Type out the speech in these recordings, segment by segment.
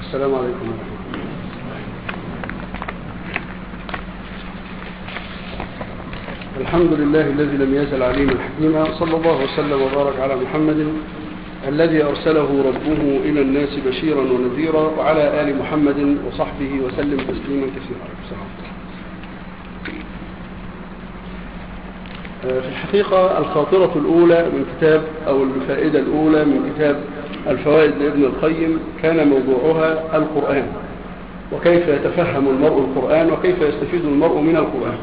السلام عليكم ورحمة الله الحمد لله الذي لم يزل عليما حكيما صلى الله وسلم وبارك على محمد الذي أرسله ربه إلى الناس بشيرا ونذيرا وعلى آل محمد وصحبه وسلم تسليما كثيرا في الحقيقة الخاطرة الأولى من كتاب أو الفائدة الأولى من كتاب الفوائد لابن القيم كان موضوعها القرآن وكيف يتفهم المرء القرآن وكيف يستفيد المرء من القرآن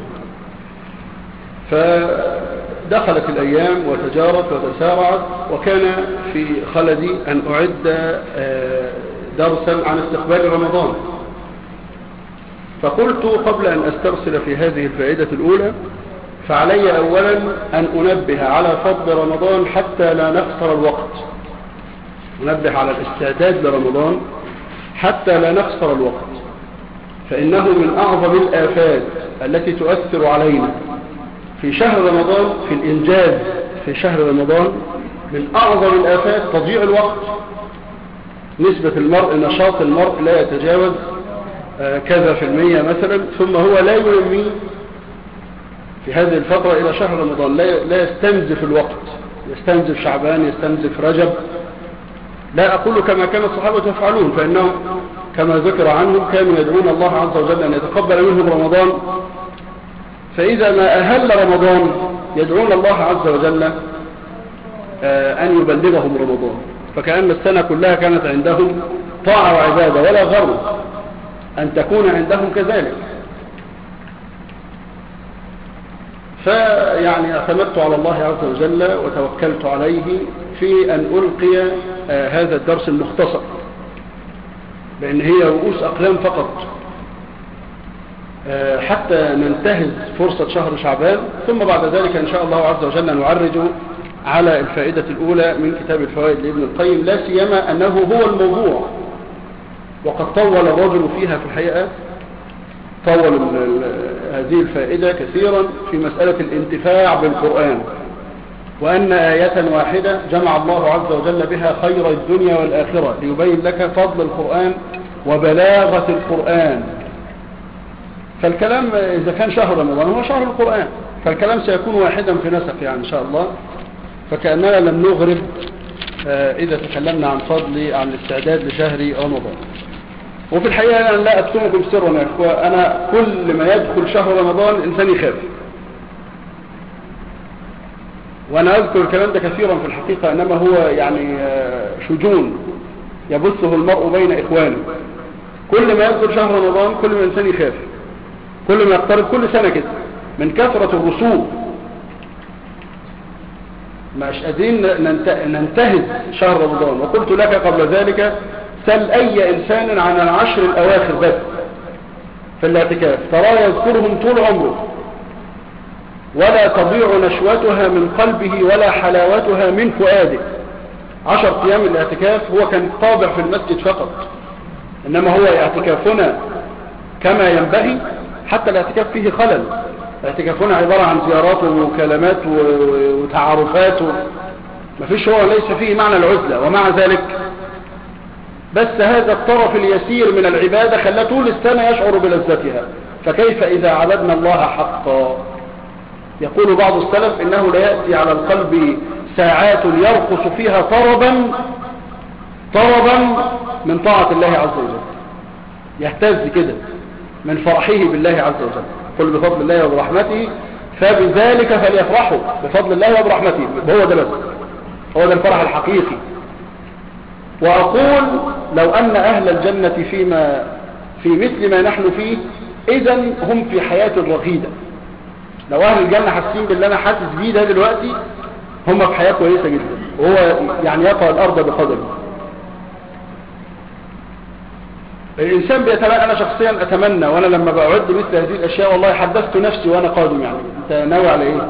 فدخلت الأيام وتجارت وتسارعت وكان في خلدي أن أعد درسا عن استقبال رمضان فقلت قبل أن أسترسل في هذه الفائدة الأولى فعلي أولا أن أنبه على فضل رمضان حتى لا نخسر الوقت ننبه على الاستعداد لرمضان حتى لا نخسر الوقت فإنه من أعظم الآفات التي تؤثر علينا في شهر رمضان في الإنجاز في شهر رمضان من أعظم الآفات تضييع الوقت نسبة المرء نشاط المرء لا يتجاوز كذا في المية مثلا ثم هو لا ينمي في هذه الفترة إلى شهر رمضان لا يستنزف الوقت يستنزف شعبان يستنزف رجب لا أقول كما كان الصحابة يفعلون فإنهم كما ذكر عنهم كانوا يدعون الله عز وجل أن يتقبل منهم رمضان فإذا ما أهل رمضان يدعون الله عز وجل أن يبلغهم رمضان فكأن السنة كلها كانت عندهم طاعة وعبادة ولا غر أن تكون عندهم كذلك فيعني اعتمدت على الله عز وجل وتوكلت عليه في أن ألقي هذا الدرس المختصر لأن هي رؤوس أقلام فقط حتى ننتهز فرصة شهر شعبان ثم بعد ذلك إن شاء الله عز وجل نعرج على الفائدة الأولى من كتاب الفوائد لابن القيم لا سيما أنه هو الموضوع وقد طول الرجل فيها في الحقيقة طول هذه الفائدة كثيرا في مسألة الانتفاع بالقرآن وأن آية واحدة جمع الله عز وجل بها خير الدنيا والآخرة ليبين لك فضل القرآن وبلاغة القرآن فالكلام إذا كان شهر رمضان هو شهر القرآن فالكلام سيكون واحدا في نسق يعني إن شاء الله فكأننا لم نغرب إذا تكلمنا عن فضل عن الاستعداد لشهر رمضان وفي الحقيقة أنا لا أكتمكم سرا يا أخوة أنا كل ما يدخل شهر رمضان إنسان يخاف وأنا أذكر الكلام ده كثيرا في الحقيقة إنما هو يعني شجون يبثه المرء بين إخوانه كل ما يدخل شهر رمضان كل ما إنسان يخاف كل ما يقترب كل سنة كده من كثرة الرسوب مش قادرين ننتهز شهر رمضان وقلت لك قبل ذلك سل أي إنسان عن العشر الأواخر بس في الاعتكاف ترى يذكرهم طول عمره ولا تضيع نشوتها من قلبه ولا حلاوتها من فؤاده عشر أيام الاعتكاف هو كان طابع في المسجد فقط إنما هو اعتكافنا كما ينبغي حتى الاعتكاف فيه خلل اعتكافنا عبارة عن زيارات ومكالمات وتعارفات ما فيش هو ليس فيه معنى العزلة ومع ذلك بس هذا الطرف اليسير من العبادة خلى طول السنة يشعر بلذتها فكيف إذا عبدنا الله حقا يقول بعض السلف إنه لا يأتي على القلب ساعات يرقص فيها طربا طربا من طاعة الله عز وجل يهتز كده من فرحه بالله عز وجل قل بفضل الله وبرحمته فبذلك فليفرحوا بفضل الله وبرحمته هو ده بس هو ده الفرح الحقيقي وأقول لو أن أهل الجنة فيما في مثل ما نحن فيه إذا هم في حياة رغيدة لو أهل الجنة حاسين باللي أنا حاسس بيه ده دلوقتي هم في حياة كويسة جدا وهو يعني يقع الأرض بقدره الإنسان بيتمنى أنا شخصيا أتمنى وأنا لما بأعد مثل هذه الأشياء والله حدثت نفسي وأنا قادم يعني أنت ناوي على إيه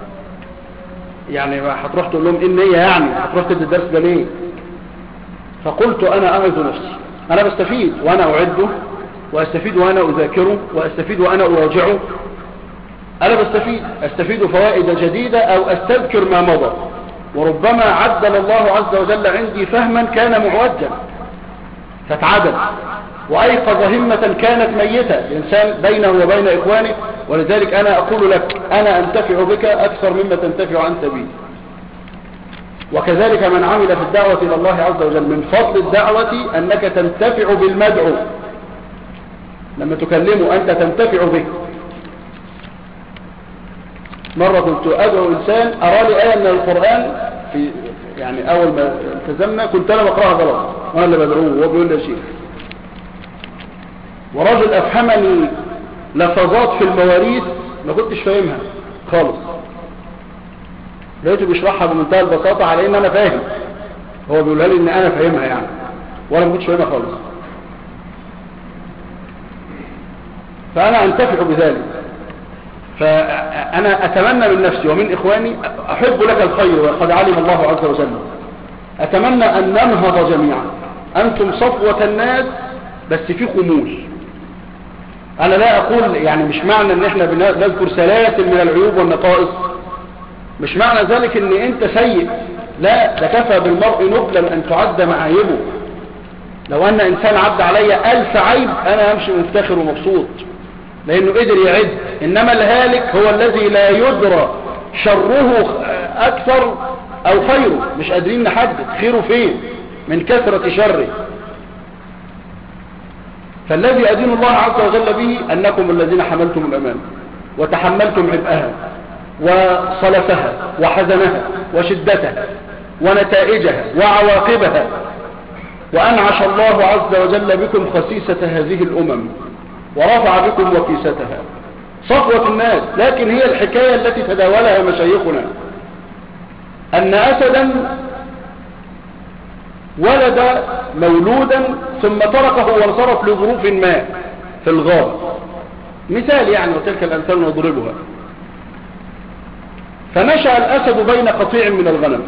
يعني هتروح تقول لهم إيه النية يعني هتروح تدي الدرس ده ليه فقلت أنا أعظ نفسي أنا بستفيد وأنا أعده وأستفيد وأنا أذاكره وأستفيد وأنا أراجعه أنا بستفيد أستفيد فوائد جديدة أو أستذكر ما مضى وربما عدل الله عز وجل عندي فهما كان معوجا فاتعدل وأيقظ همة كانت ميتة الإنسان بينه وبين إخوانه ولذلك أنا أقول لك أنا أنتفع بك أكثر مما تنتفع أنت بي وكذلك من عمل في الدعوة إلى الله عز وجل من فضل الدعوة أنك تنتفع بالمدعو لما تكلمه أنت تنتفع به مرة كنت أدعو إنسان أرى لي آية من القرآن في يعني أول ما التزمنا كنت أنا بقرأها غلط وأنا اللي بدعوه وهو بيقول لي شيء ورجل أفهمني لفظات في المواريث ما كنتش فاهمها خالص لقيته بيشرحها بمنتهى البساطة على ان انا فاهم هو بيقولها لي ان انا فاهمها يعني وانا ما كنتش فاهمها خالص فانا انتفع بذلك فانا اتمنى من نفسي ومن اخواني احب لك الخير وقد علم الله عز وجل اتمنى ان ننهض جميعا انتم صفوة الناس بس في خمول انا لا اقول يعني مش معنى ان احنا بنذكر سلاسل من العيوب والنقائص مش معنى ذلك ان انت سيء لا ده كفى بالمرء نبلا ان تعد معايبه لو ان انسان عد علي الف عيب انا امشي مفتخر ومبسوط لانه قدر يعد انما الهالك هو الذي لا يدرى شره اكثر او خيره مش قادرين نحدد خيره فين من كثرة شره فالذي أدين الله عز وجل به أنكم الذين حملتم الأمان وتحملتم عبئها وصلفها وحزنها وشدتها ونتائجها وعواقبها وأنعش الله عز وجل بكم خسيسة هذه الأمم ورفع بكم وكيستها صفوة الناس لكن هي الحكاية التي تداولها مشايخنا أن أسدا ولد مولودا ثم تركه وانصرف لظروف ما في الغابة مثال يعني وتلك الأمثال نضربها فنشأ الأسد بين قطيع من الغنم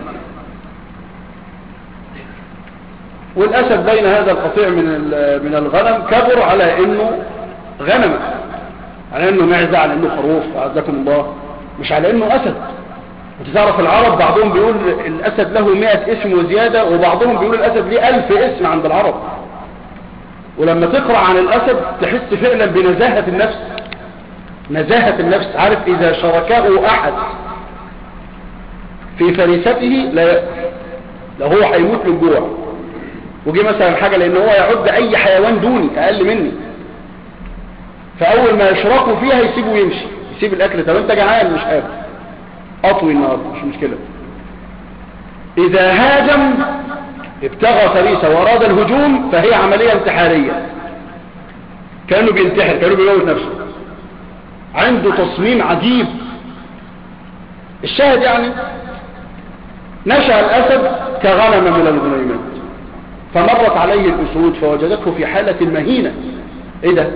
والأسد بين هذا القطيع من من الغنم كبر على أنه غنم على أنه معزة على أنه خروف أعزكم الله مش على أنه أسد انت تعرف العرب بعضهم بيقول الأسد له مئة اسم وزيادة وبعضهم بيقول الأسد ليه ألف اسم عند العرب ولما تقرأ عن الأسد تحس فعلا بنزاهة النفس نزاهة النفس عارف إذا شركه أحد في فريسته لا لو هو هيموت من جوع وجي مثلا حاجة لأن هو يعد أي حيوان دوني أقل مني فأول ما يشركوا فيها يسيبه يمشي يسيب الأكل طب أنت جعان مش قادر أطوي النار مش مشكلة إذا هاجم ابتغى فريسة وأراد الهجوم فهي عملية انتحارية كانوا بينتحر كانوا بيموت نفسه عنده تصميم عجيب الشاهد يعني نشأ الأسد كغنم من الغنيمات فمرت عليه الأسود فوجدته في حالة مهينة ايه ده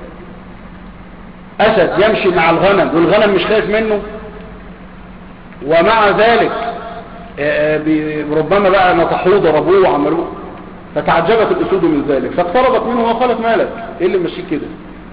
أسد يمشي مع الغنم والغنم مش خايف منه ومع ذلك ربما بقى نطحوه ضربوه وعملوه فتعجبت الأسود من ذلك فاقتربت منه وقالت مالك ايه اللي مشيك كده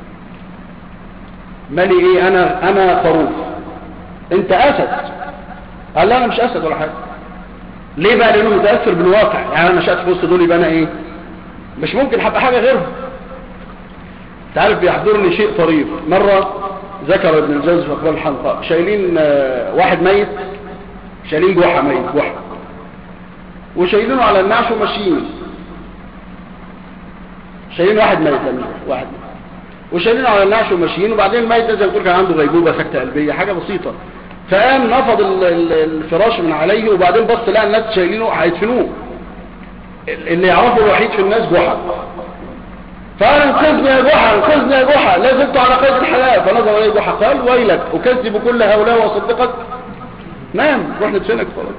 مالي ايه انا انا خروف انت اسد قال لا انا مش اسد ولا حاجه ليه بقى لانه متاثر بالواقع يعني انا نشات في وسط دول يبقى انا ايه مش ممكن هبقى حاجه غيرهم تعرف بيحضرني شيء طريف مره ذكر ابن الجوز في اخبار الحلقه شايلين واحد ميت شايلين جحا ميت جحا وشايلينه على النعش وماشيين شايلين واحد ميت لا واحد ميت وشايلينه على النعش وماشيين وبعدين الميت ده زي ما تقول كان عنده غيبوبه سكته قلبيه حاجه بسيطه فقام نفض الفراش من عليه وبعدين بص لقى الناس شايلينه هيدفنوه اللي يعرفه الوحيد في الناس جحا فقال انقذني يا جحا انقذني يا جحا لا زلت على قيد الحياه فنظر اليه جحا قال ويلك اكذب كل هؤلاء واصدقك نام روح ندفنك خلاص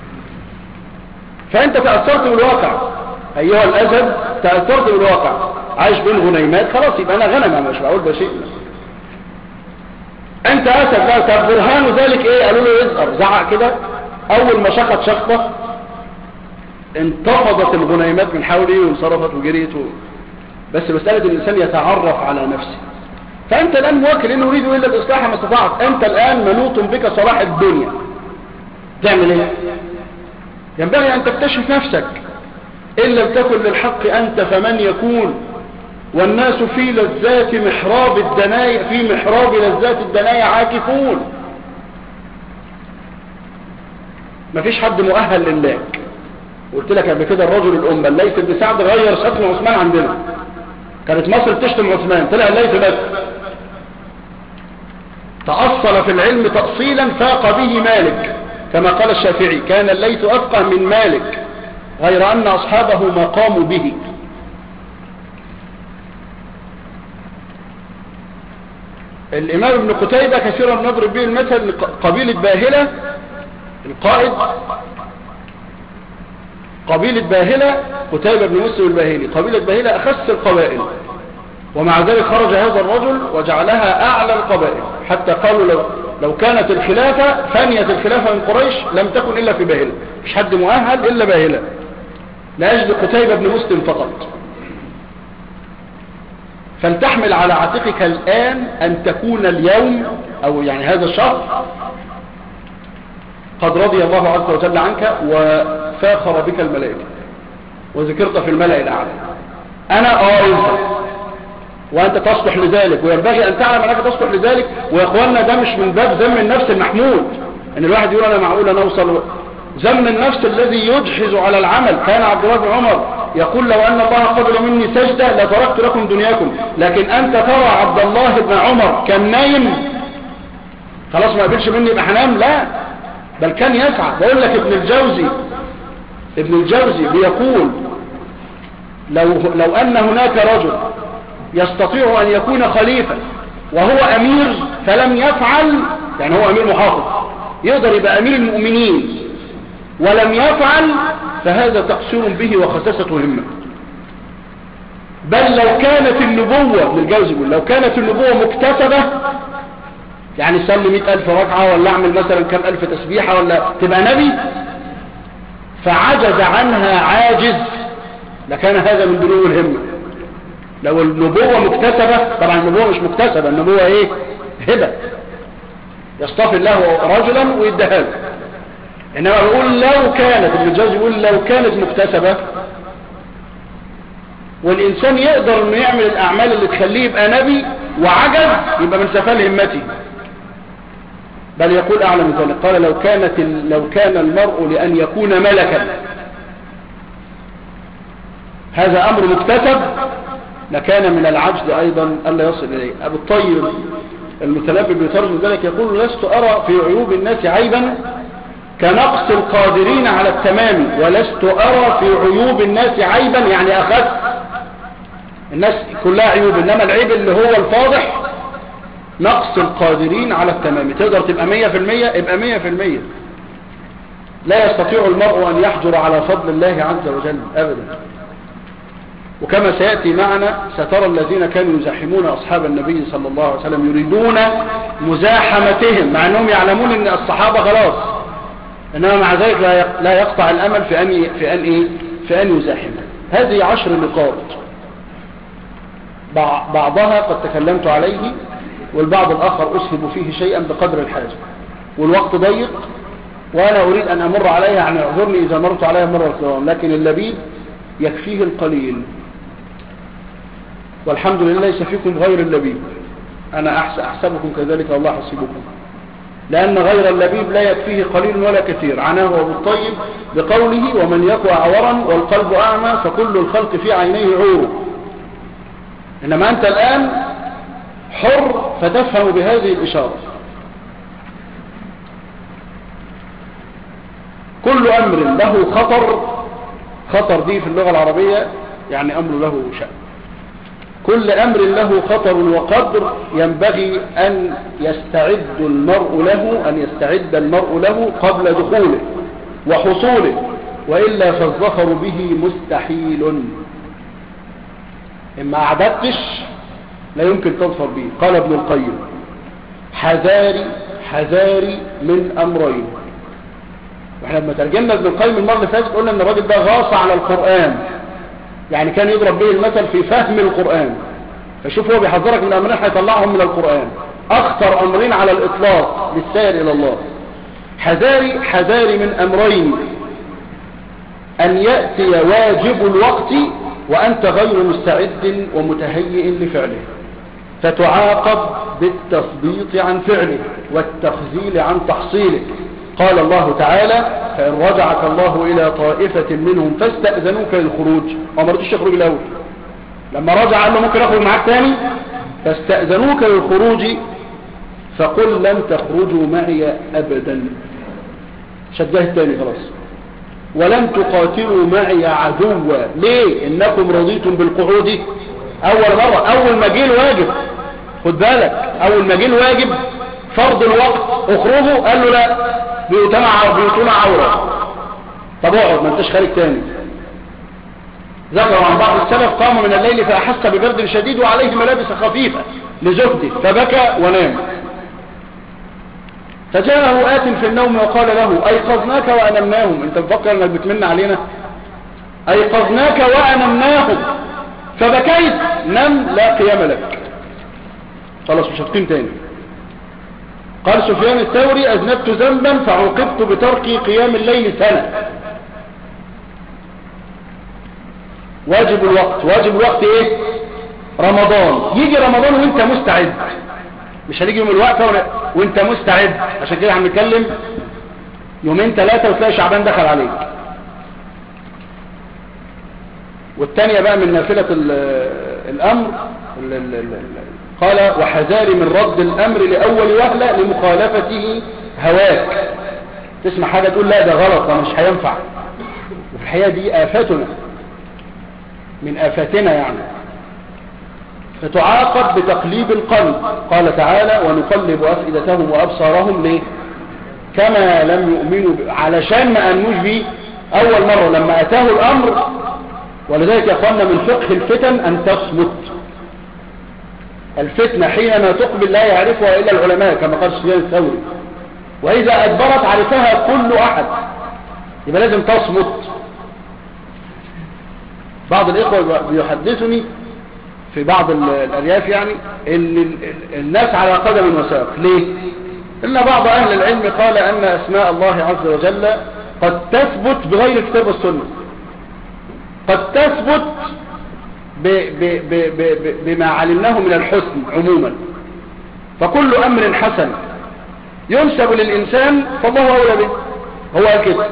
فانت تاثرت بالواقع ايها الاسد تاثرت بالواقع عايش بين غنيمات خلاص يبقى انا غنم مش بقول ده شيء انت اسد بقى طب برهان ذلك ايه قالوا له يزقر زعق كده اول ما شخط شخطه انتفضت الغنيمات من حوله وانصرفت وجريت و... بس مسألة الإنسان يتعرف على نفسه فأنت الآن موكل إنه يريد إلا الإصلاح ما استطعت أنت الآن منوط بك صلاح الدنيا تعمل إيه ينبغي أن تكتشف نفسك إن لم تكن للحق أنت فمن يكون والناس في لذات محراب الدنايا في محراب لذات الدنايا عاكفون مفيش حد مؤهل لله قلت لك قبل كده الرجل الأمة الليث بن سعد غير ختم عثمان عندنا كانت مصر تشتم عثمان طلع الليث بس تأصل في العلم تأصيلا فاق به مالك كما قال الشافعي كان الليث أفقه من مالك غير أن أصحابه ما قاموا به الإمام ابن قتيبة كثيرا نضرب به المثل قبيلة باهلة القائد قبيلة باهلة قتيبة بن مسلم الباهلي قبيلة باهلة أخس القبائل ومع ذلك خرج هذا الرجل وجعلها أعلى القبائل حتى قالوا لو, لو كانت الخلافة ثانية الخلافة من قريش لم تكن إلا في باهلة مش حد مؤهل إلا باهلة لأجل قتيبة بن مسلم فقط فلتحمل على عاتقك الآن أن تكون اليوم أو يعني هذا الشهر قد رضي الله عز وجل عنك وفاخر بك الملائكة وذكرت في الملأ الأعلى أنا أعوذ وأنت تصلح لذلك وينبغي أن تعلم أنك تصلح لذلك ويا أخواننا ده مش من باب ذم النفس المحمود أن الواحد يقول أنا معقول أن أوصل ذم النفس الذي يجحز على العمل كان عبد الله بن عمر يقول لو أن الله قبل مني سجدة لتركت لكم دنياكم لكن أنت ترى عبد الله بن عمر كان نايم خلاص ما قبلش مني بحنام لا بل كان يسعى بقول لك ابن الجوزي ابن الجوزي بيقول لو, لو أن هناك رجل يستطيع أن يكون خليفة وهو أمير فلم يفعل يعني هو أمير محافظ يقدر يبقى أمير المؤمنين ولم يفعل فهذا تقصير به وخساسة همة بل لو كانت النبوة للجوز يقول لو كانت النبوة مكتسبة يعني صلي مئة ألف ركعة ولا أعمل مثلا كم ألف تسبيحة ولا تبقى نبي فعجز عنها عاجز لكان هذا من دنو الهمة لو النبوة مكتسبة طبعا النبوة مش مكتسبة النبوة ايه هبة يصطفي الله رجلا ويديها له انما بقول لو كانت ابن الجوزي يقول لو كانت مكتسبة والانسان يقدر انه يعمل الاعمال اللي تخليه يبقى نبي وعجز يبقى من سفال همته بل يقول اعلى من ذلك قال لو كانت لو كان المرء لان يكون ملكا هذا امر مكتسب لكان من العجز ايضا الا يصل اليه ابو الطيب المتلبب بيترجم ذلك يقول لست ارى في عيوب الناس عيبا كنقص القادرين على التمام ولست أرى في عيوب الناس عيبا يعني أخذ الناس كلها عيوب إنما العيب اللي هو الفاضح نقص القادرين على التمام تقدر تبقى مية في المية ابقى مية في المية لا يستطيع المرء أن يحجر على فضل الله عز وجل أبدا وكما سيأتي معنا سترى الذين كانوا يزاحمون أصحاب النبي صلى الله عليه وسلم يريدون مزاحمتهم مع أنهم يعلمون أن الصحابة خلاص إنما مع ذلك لا يقطع الأمل في أن, في أن, إيه؟ في أن يزاحم هذه عشر نقاط بعضها قد تكلمت عليه والبعض الآخر أسهب فيه شيئا بقدر الحاجة والوقت ضيق وأنا أريد أن أمر عليها يعني اعذرني إذا مرت عليها مرة الكرام لكن اللبيب يكفيه القليل والحمد لله ليس فيكم غير اللبيب أنا أحسبكم كذلك الله حسبكم لأن غير اللبيب لا يكفيه قليل ولا كثير عناه أبو الطيب بقوله ومن يقوى عورا والقلب أعمى فكل الخلق في عينيه عور إنما أنت الآن حر فتفهم بهذه الإشارة كل أمر له خطر خطر دي في اللغة العربية يعني أمر له شأن كل أمر له خطر وقدر ينبغي أن يستعد المرء له أن يستعد المرء له قبل دخوله وحصوله وإلا فالظفر به مستحيل إما أعددتش لا يمكن تظفر به قال ابن القيم حذاري حذاري من أمرين واحنا لما ترجمنا ابن القيم المرة اللي فاتت قلنا ان الراجل ده غاص على القرآن يعني كان يضرب به المثل في فهم القرآن فشوف هو بيحذرك من أمرين هيطلعهم من القرآن أخطر أمرين على الإطلاق للسير إلى الله حذاري حذاري من أمرين أن يأتي واجب الوقت وأنت غير مستعد ومتهيئ لفعله فتعاقب بالتثبيط عن فعله والتخزيل عن تحصيله قال الله تعالى فإن رجعك الله إلى طائفة منهم فاستأذنوك للخروج وما رضيش يخرج الأول لما رجع قال له ممكن أخرج معاك تاني فاستأذنوك للخروج فقل لن تخرجوا معي أبدا شده الثاني خلاص ولن تقاتلوا معي عدوا ليه إنكم رضيتم بالقعود أول مرة أول ما جه الواجب خد بالك أول ما جه الواجب فرض الوقت اخرجوا قال له لا بيوتنا بيوتنا عورة طب اقعد ما انتش خارج تاني ذكر عن بعض السلف قام من الليل فأحس ببرد شديد وعليه ملابس خفيفة لزهده فبكى ونام فجاءه آت في النوم وقال له أيقظناك وأنمناهم انت مفكر انك بتمن علينا أيقظناك وأنمناهم فبكيت نم لا قيام لك خلاص مش هتقيم تاني قال سفيان الثوري أذنبت ذنبا فعوقبت بترك قيام الليل سنة واجب الوقت واجب الوقت ايه رمضان يجي رمضان وانت مستعد مش هنيجي يوم الوقفة وانت مستعد عشان كده هنتكلم يومين ثلاثة وتلاقي شعبان دخل عليك والتانية بقى من نافلة الأمر قال وحذاري من رد الأمر لأول وهلة لمخالفته هواك تسمع حاجة تقول لا ده غلط ده مش هينفع وفي الحقيقة دي آفاتنا من آفاتنا يعني فتعاقب بتقليب القلب قال تعالى ونقلب أفئدتهم وأبصارهم ليه كما لم يؤمنوا ب... علشان ما أنوش به أول مرة لما أتاه الأمر ولذلك يا أخوانا من فقه الفتن أن تصمت الفتنة حينما تقبل لا يعرفها إلا العلماء كما قال سفيان الثوري وإذا أدبرت عرفها كل أحد يبقى لازم تصمت بعض الإخوة بيحدثني في بعض الأرياف يعني ان الناس على قدم وساق ليه إن بعض أهل العلم قال أن أسماء الله عز وجل قد تثبت بغير كتاب السنة قد تثبت ب ب ب ب بما علمناه من الحسن عموما فكل أمر حسن ينسب للإنسان فالله أولى به هو قال كده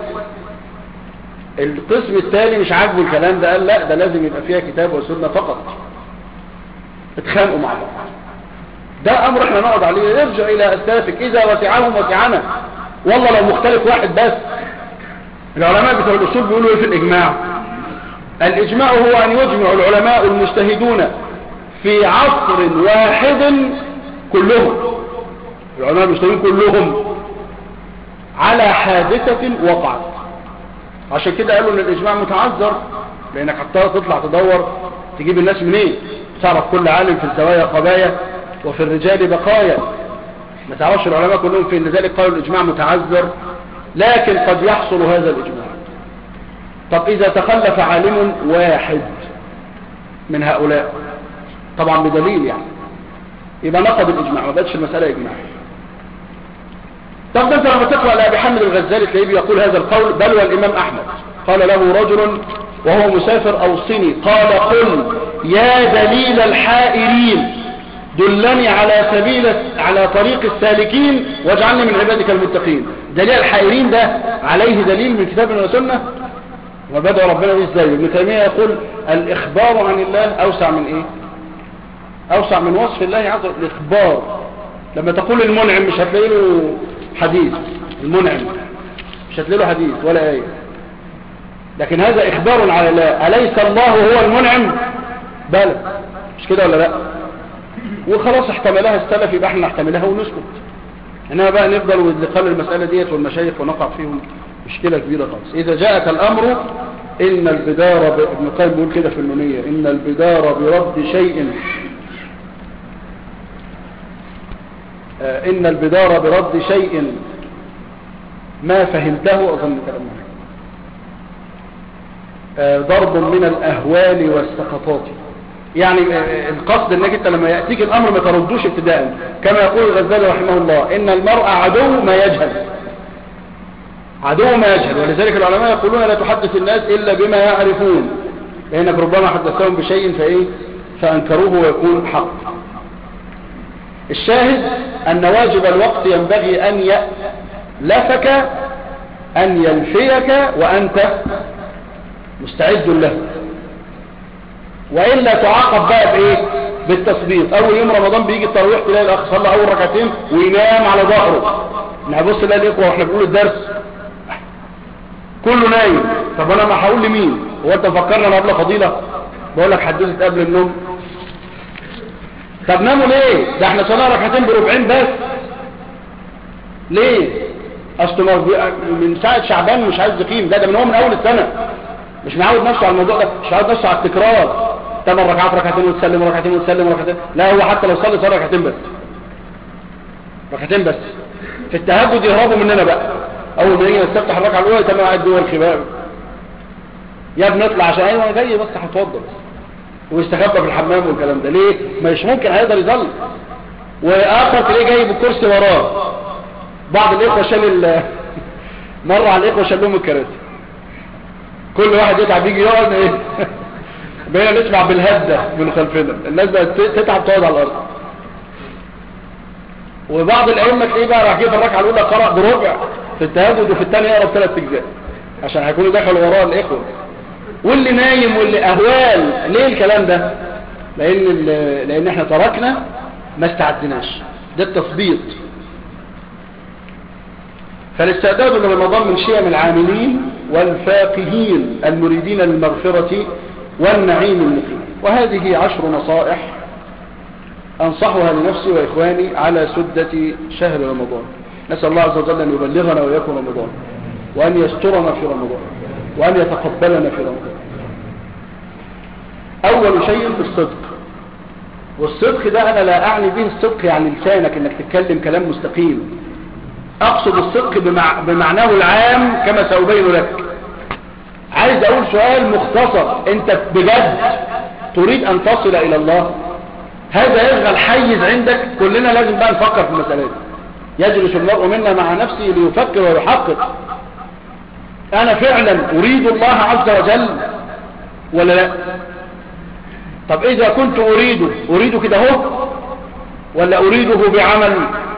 القسم الثاني مش عاجبه الكلام ده قال لا ده لازم يبقى فيها كتاب وسنة فقط اتخانقوا مع بعض ده امر احنا نقعد عليه يرجع الى اسلافك اذا وسعهم وسعنا والله لو مختلف واحد بس العلماء بتوع الاصول بيقولوا ايه في الاجماع الاجماع هو ان يجمع العلماء المجتهدون في عصر واحد كلهم العلماء المجتهدون كلهم على حادثة وقعت عشان كده قالوا ان الاجماع متعذر لانك حتى تطلع تدور تجيب الناس منين تعرف كل عالم في الزوايا قبايا وفي الرجال بقايا ما تعرفش العلماء كلهم في لذلك قالوا الإجماع متعذر لكن قد يحصل هذا الإجماع طب إذا تخلف عالم واحد من هؤلاء طبعا بدليل يعني يبقى نقض الإجماع ما بقتش المسألة إجماع طب ده انت لما تقرأ لأبي حمد الغزالي تلاقيه بيقول هذا القول بل والإمام أحمد قال له رجل وهو مسافر أوصني قال قل يا دليل الحائرين دلني على سبيل على طريق السالكين واجعلني من عبادك المتقين دليل الحائرين ده عليه دليل من كتاب وسنة وبدأ ربنا ازاي ابن تيمية يقول الإخبار عن الله أوسع من إيه أوسع من وصف الله عز وجل الإخبار لما تقول المنعم مش هتلاقي له حديث المنعم مش هتلاقي له حديث ولا آية لكن هذا إخبار على الله أليس الله هو المنعم بلى مش كده ولا لا وخلاص احتملها السلف يبقى احنا نحتملها ونسكت انما بقى نفضل ونقل المسألة ديت والمشايخ ونقع فيهم مشكلة كبيرة خالص إذا جاءك الأمر إن البدار ب... ابن القيم بيقول كده في النونية إن البدار برد شيء آه إن البدار برد شيء ما فهمته أظن كلامه آه ضرب من الأهوال والسقطات يعني القصد انك انت لما يأتيك الامر ما تردوش ابتداء كما يقول الغزالي رحمه الله ان المرء عدو ما يجهل عدو ما يجهل ولذلك العلماء يقولون لا تحدث الناس إلا بما يعرفون لأنك ربما حدثهم بشيء فإيه فأنكروه ويكون حق الشاهد أن واجب الوقت ينبغي أن يألفك أن يلفيك وأنت مستعد له وإلا تعاقب بقى بإيه بالتصبيط أول يوم رمضان بيجي التراويح تلاقي الأخ صلى أول ركعتين وينام على ظهره نبص نلاقي الإخوة وإحنا بنقول الدرس كله نايم طب أنا ما هقول لمين هو أنت فكرنا قبل فضيلة بقول لك حدثت قبل النوم طب ناموا ليه ده احنا صلاه ركعتين بربعين بس ليه اصل من ساعه شعبان مش عايز يقيم ده ده من هو من اول السنه مش معود نفسه على الموضوع ده مش معود نفسه على التكرار ثمان ركعات ركعتين وتسلم ركعتين وتسلم ركعتين لا هو حتى لو صلي صلاه ركعتين بس ركعتين بس في التهجد يهربوا مننا بقى اول ما يجي نستفتح الركعه الاولى تمام قاعد جوه الخباب يا ابني اطلع عشان ايوه انا جاي بس هتوضى ويستخبى في الحمام والكلام ده ليه مش ممكن هيقدر يظل واخر تلاقيه جايب الكرسي وراه بعض الاخوه شال مره على الاخوه شال لهم الكراسي كل واحد يتعب يجي يقعد ايه بقينا نسمع بالهده من خلفنا الناس بقت تتعب تقعد على الارض وبعض الائمه تلاقيه بقى راح جيب الركعه الاولى قرأ بربع في التهجد وفي الثانيه يقرا بثلاث اجزاء عشان هيكونوا دخلوا وراه الاخوه واللي نايم واللي اهوال ليه الكلام ده لان لان احنا تركنا ما استعدناش ده التثبيط فالاستعداد لرمضان من شيم العاملين والفاقهين المريدين للمغفرة والنعيم المقيم وهذه عشر نصائح أنصحها لنفسي وإخواني على سدة شهر رمضان نسأل الله عز وجل أن يبلغنا ويكون رمضان وأن يسترنا في رمضان وأن يتقبلنا في رمضان أول شيء الصدق والصدق ده أنا لا أعني به الصدق يعني لسانك أنك تتكلم كلام مستقيم أقصد الصدق بمع... بمعناه العام كما سأبين لك عايز أقول سؤال مختصر أنت بجد تريد أن تصل إلى الله هذا يشغل حيز عندك كلنا لازم بقى نفكر في المسألة دي يجلس المرء منا مع نفسه ليفكر ويحقق أنا فعلا أريد الله عز وجل ولا لا طب إذا كنت أريده أريده كده هو ولا أريده بعمل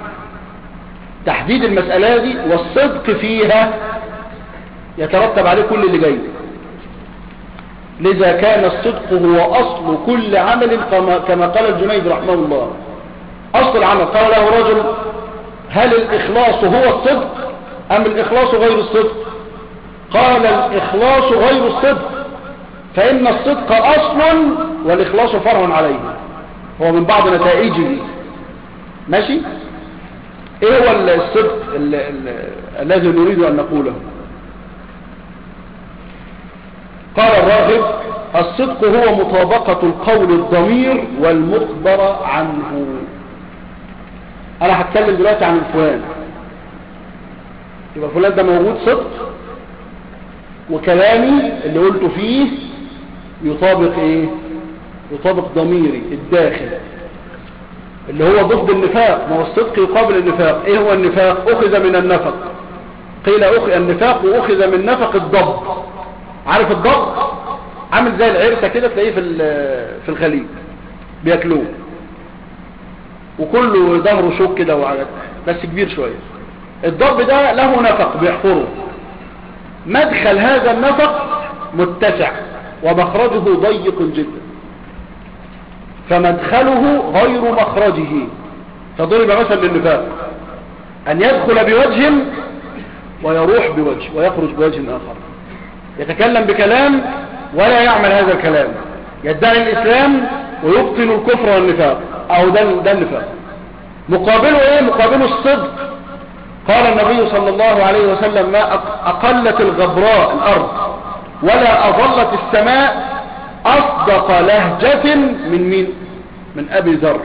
تحديد المسألة دي والصدق فيها يترتب عليه كل اللي جاي لذا كان الصدق هو أصل كل عمل كما قال الجنيد رحمه الله أصل العمل قال له رجل هل الإخلاص هو الصدق أم الإخلاص غير الصدق قال الإخلاص غير الصدق فإن الصدق أصل والإخلاص فرع عليه هو من بعض نتائجه ماشي ايه هو الصدق الذي نريد ان نقوله قال الراغب الصدق هو مطابقة القول الضمير والمخبر عنه انا هتكلم دلوقتي عن الفلان يبقى فلان ده موجود صدق وكلامي اللي قلته فيه يطابق ايه يطابق ضميري الداخل اللي هو ضد النفاق ما هو الصدق يقابل النفاق ايه هو النفاق اخذ من النفق قيل أخذ النفاق واخذ من نفق الضب عارف الضب عامل زي العرسة كده تلاقيه في في الخليج بياكلوه وكله ظهره شوك كده وعجل بس كبير شوية الضب ده له نفق بيحفره مدخل هذا النفق متسع ومخرجه ضيق جدا فمدخله غير مخرجه فضرب مثل للنفاق أن يدخل بوجه ويروح بوجه ويخرج بوجه آخر يتكلم بكلام ولا يعمل هذا الكلام يدعي الإسلام ويبطل الكفر والنفاق أو ده, ده النفاق مقابله إيه مقابله الصدق قال النبي صلى الله عليه وسلم ما أقلت الغبراء الأرض ولا أظلت السماء أصدق لهجة من مين من أبي ذر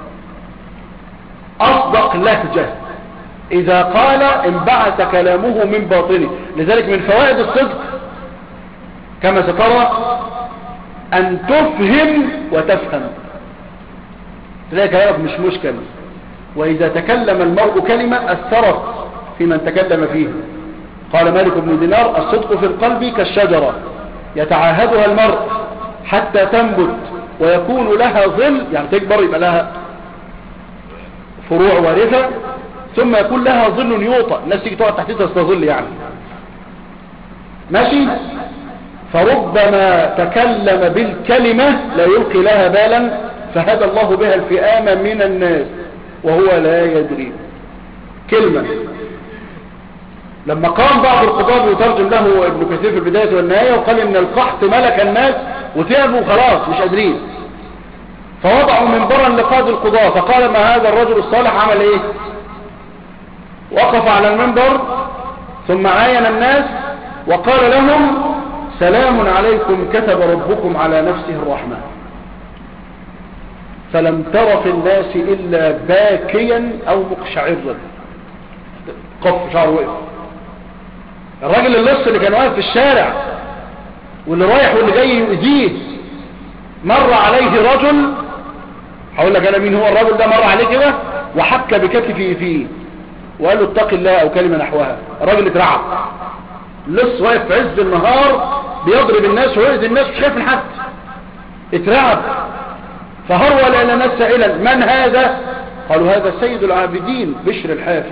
أصدق لهجة إذا قال انبعث كلامه من باطنه لذلك من فوائد الصدق كما سترى أن تفهم وتفهم تلاقي كلامك مش مشكل وإذا تكلم المرء كلمة أثرت في من تكلم فيه قال مالك بن دينار الصدق في القلب كالشجرة يتعاهدها المرء حتى تنبت ويكون لها ظل يعني تكبر يبقى لها فروع وارثة ثم يكون لها ظل يوطى الناس تيجي تقعد تحتها تستظل يعني ماشي فربما تكلم بالكلمة لا يلقي لها بالا فهدى الله بها الفئام من الناس وهو لا يدري كلمة لما قام بعض القضاة يترجم له ابن كثير في البداية والنهاية وقال ان القحط ملك الناس وتعبوا خلاص مش قادرين فوضعوا منبرا لقاضي القضاة فقال ما هذا الرجل الصالح عمل ايه وقف على المنبر ثم عاين الناس وقال لهم سلام عليكم كتب ربكم على نفسه الرحمة فلم تر في الناس إلا باكيا أو مقشعرا قف شعر وقف الراجل اللص اللي كان واقف في الشارع واللي رايح واللي جاي يؤذيه مر عليه رجل هقول لك انا مين هو الرجل ده مر عليه كده وحك بكتفه فيه وقال له اتق الله او كلمة نحوها الراجل اترعب لص واقف في عز النهار بيضرب الناس ويؤذي الناس مش خايف من حد اترعب فهرول الى الناس سائلا من هذا قالوا هذا سيد العابدين بشر الحافي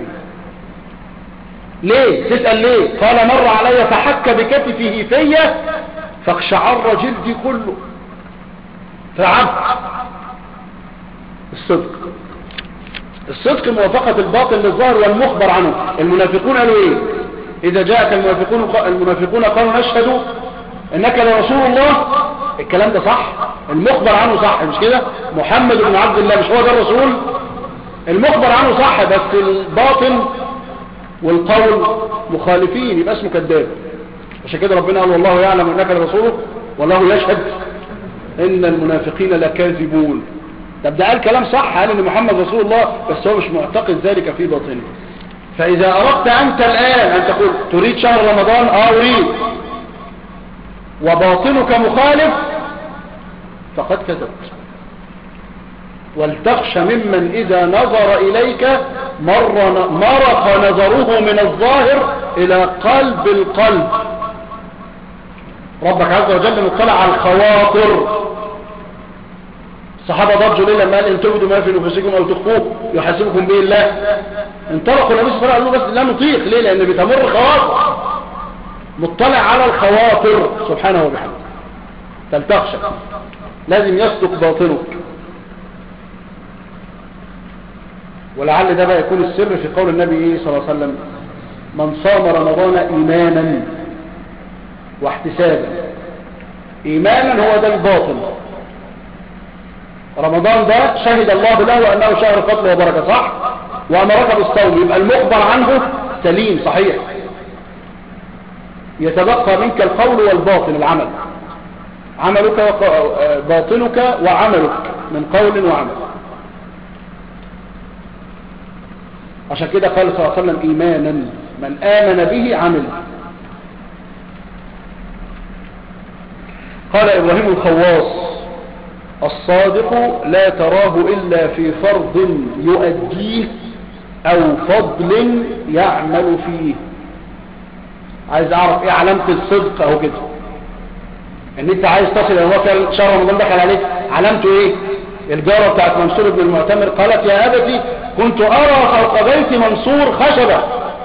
ليه تسأل ليه قال مر علي فحك بكتفه فيا فاقشعر جلدي كله فعبت الصدق الصدق موافقة الباطل للظاهر والمخبر عنه المنافقون قالوا ايه اذا جاءك المنافقون المنافقون قالوا نشهد انك لرسول الله الكلام ده صح المخبر عنه صح مش كده محمد بن عبد الله مش هو ده الرسول المخبر عنه صح بس الباطن والقول مخالفين يبقى اسمه كذاب عشان كده ربنا قال والله يعلم انك لرسوله والله يشهد ان المنافقين لكاذبون طب ده قال كلام صح قال ان محمد رسول الله بس هو مش معتقد ذلك في باطنه فاذا اردت انت الان ان تقول تريد شهر رمضان اه اريد وباطنك مخالف فقد كذبت ولتخش ممن إذا نظر إليك مر مرق نظره من الظاهر إلى قلب القلب ربك عز وجل مطلع على الخواطر الصحابة ضجوا ليه لما قال ان تبدوا ما في نفسكم او تخفوه يحاسبكم به الله انطلقوا النبي صلى الله عليه وسلم بس لا نطيق ليه لان بتمر خواطر مطلع على الخواطر سبحانه وبحمده فلتخشى لازم يصدق باطنك ولعل ده بقى يكون السر في قول النبي صلى الله عليه وسلم من صام رمضان ايمانا واحتسابا ايمانا هو ده الباطن رمضان ده شهد الله له وانه شهر فضل وبركه صح وامرك بالصوم يبقى المخبر عنه سليم صحيح يتبقى منك القول والباطن العمل عملك باطنك وعملك من قول وعمل عشان كده قال صلى الله عليه وسلم ايمانا من امن به عمل قال ابراهيم الخواص الصادق لا تراه الا في فرض يؤديه او فضل يعمل فيه عايز اعرف ايه علامة الصدق اهو كده ان انت عايز تصل الى الوقت شهر رمضان دخل عليك علامته ايه الجارة بتاعت منصور بن المعتمر قالت يا ابتي كنت ارى فوق بيت منصور خشبة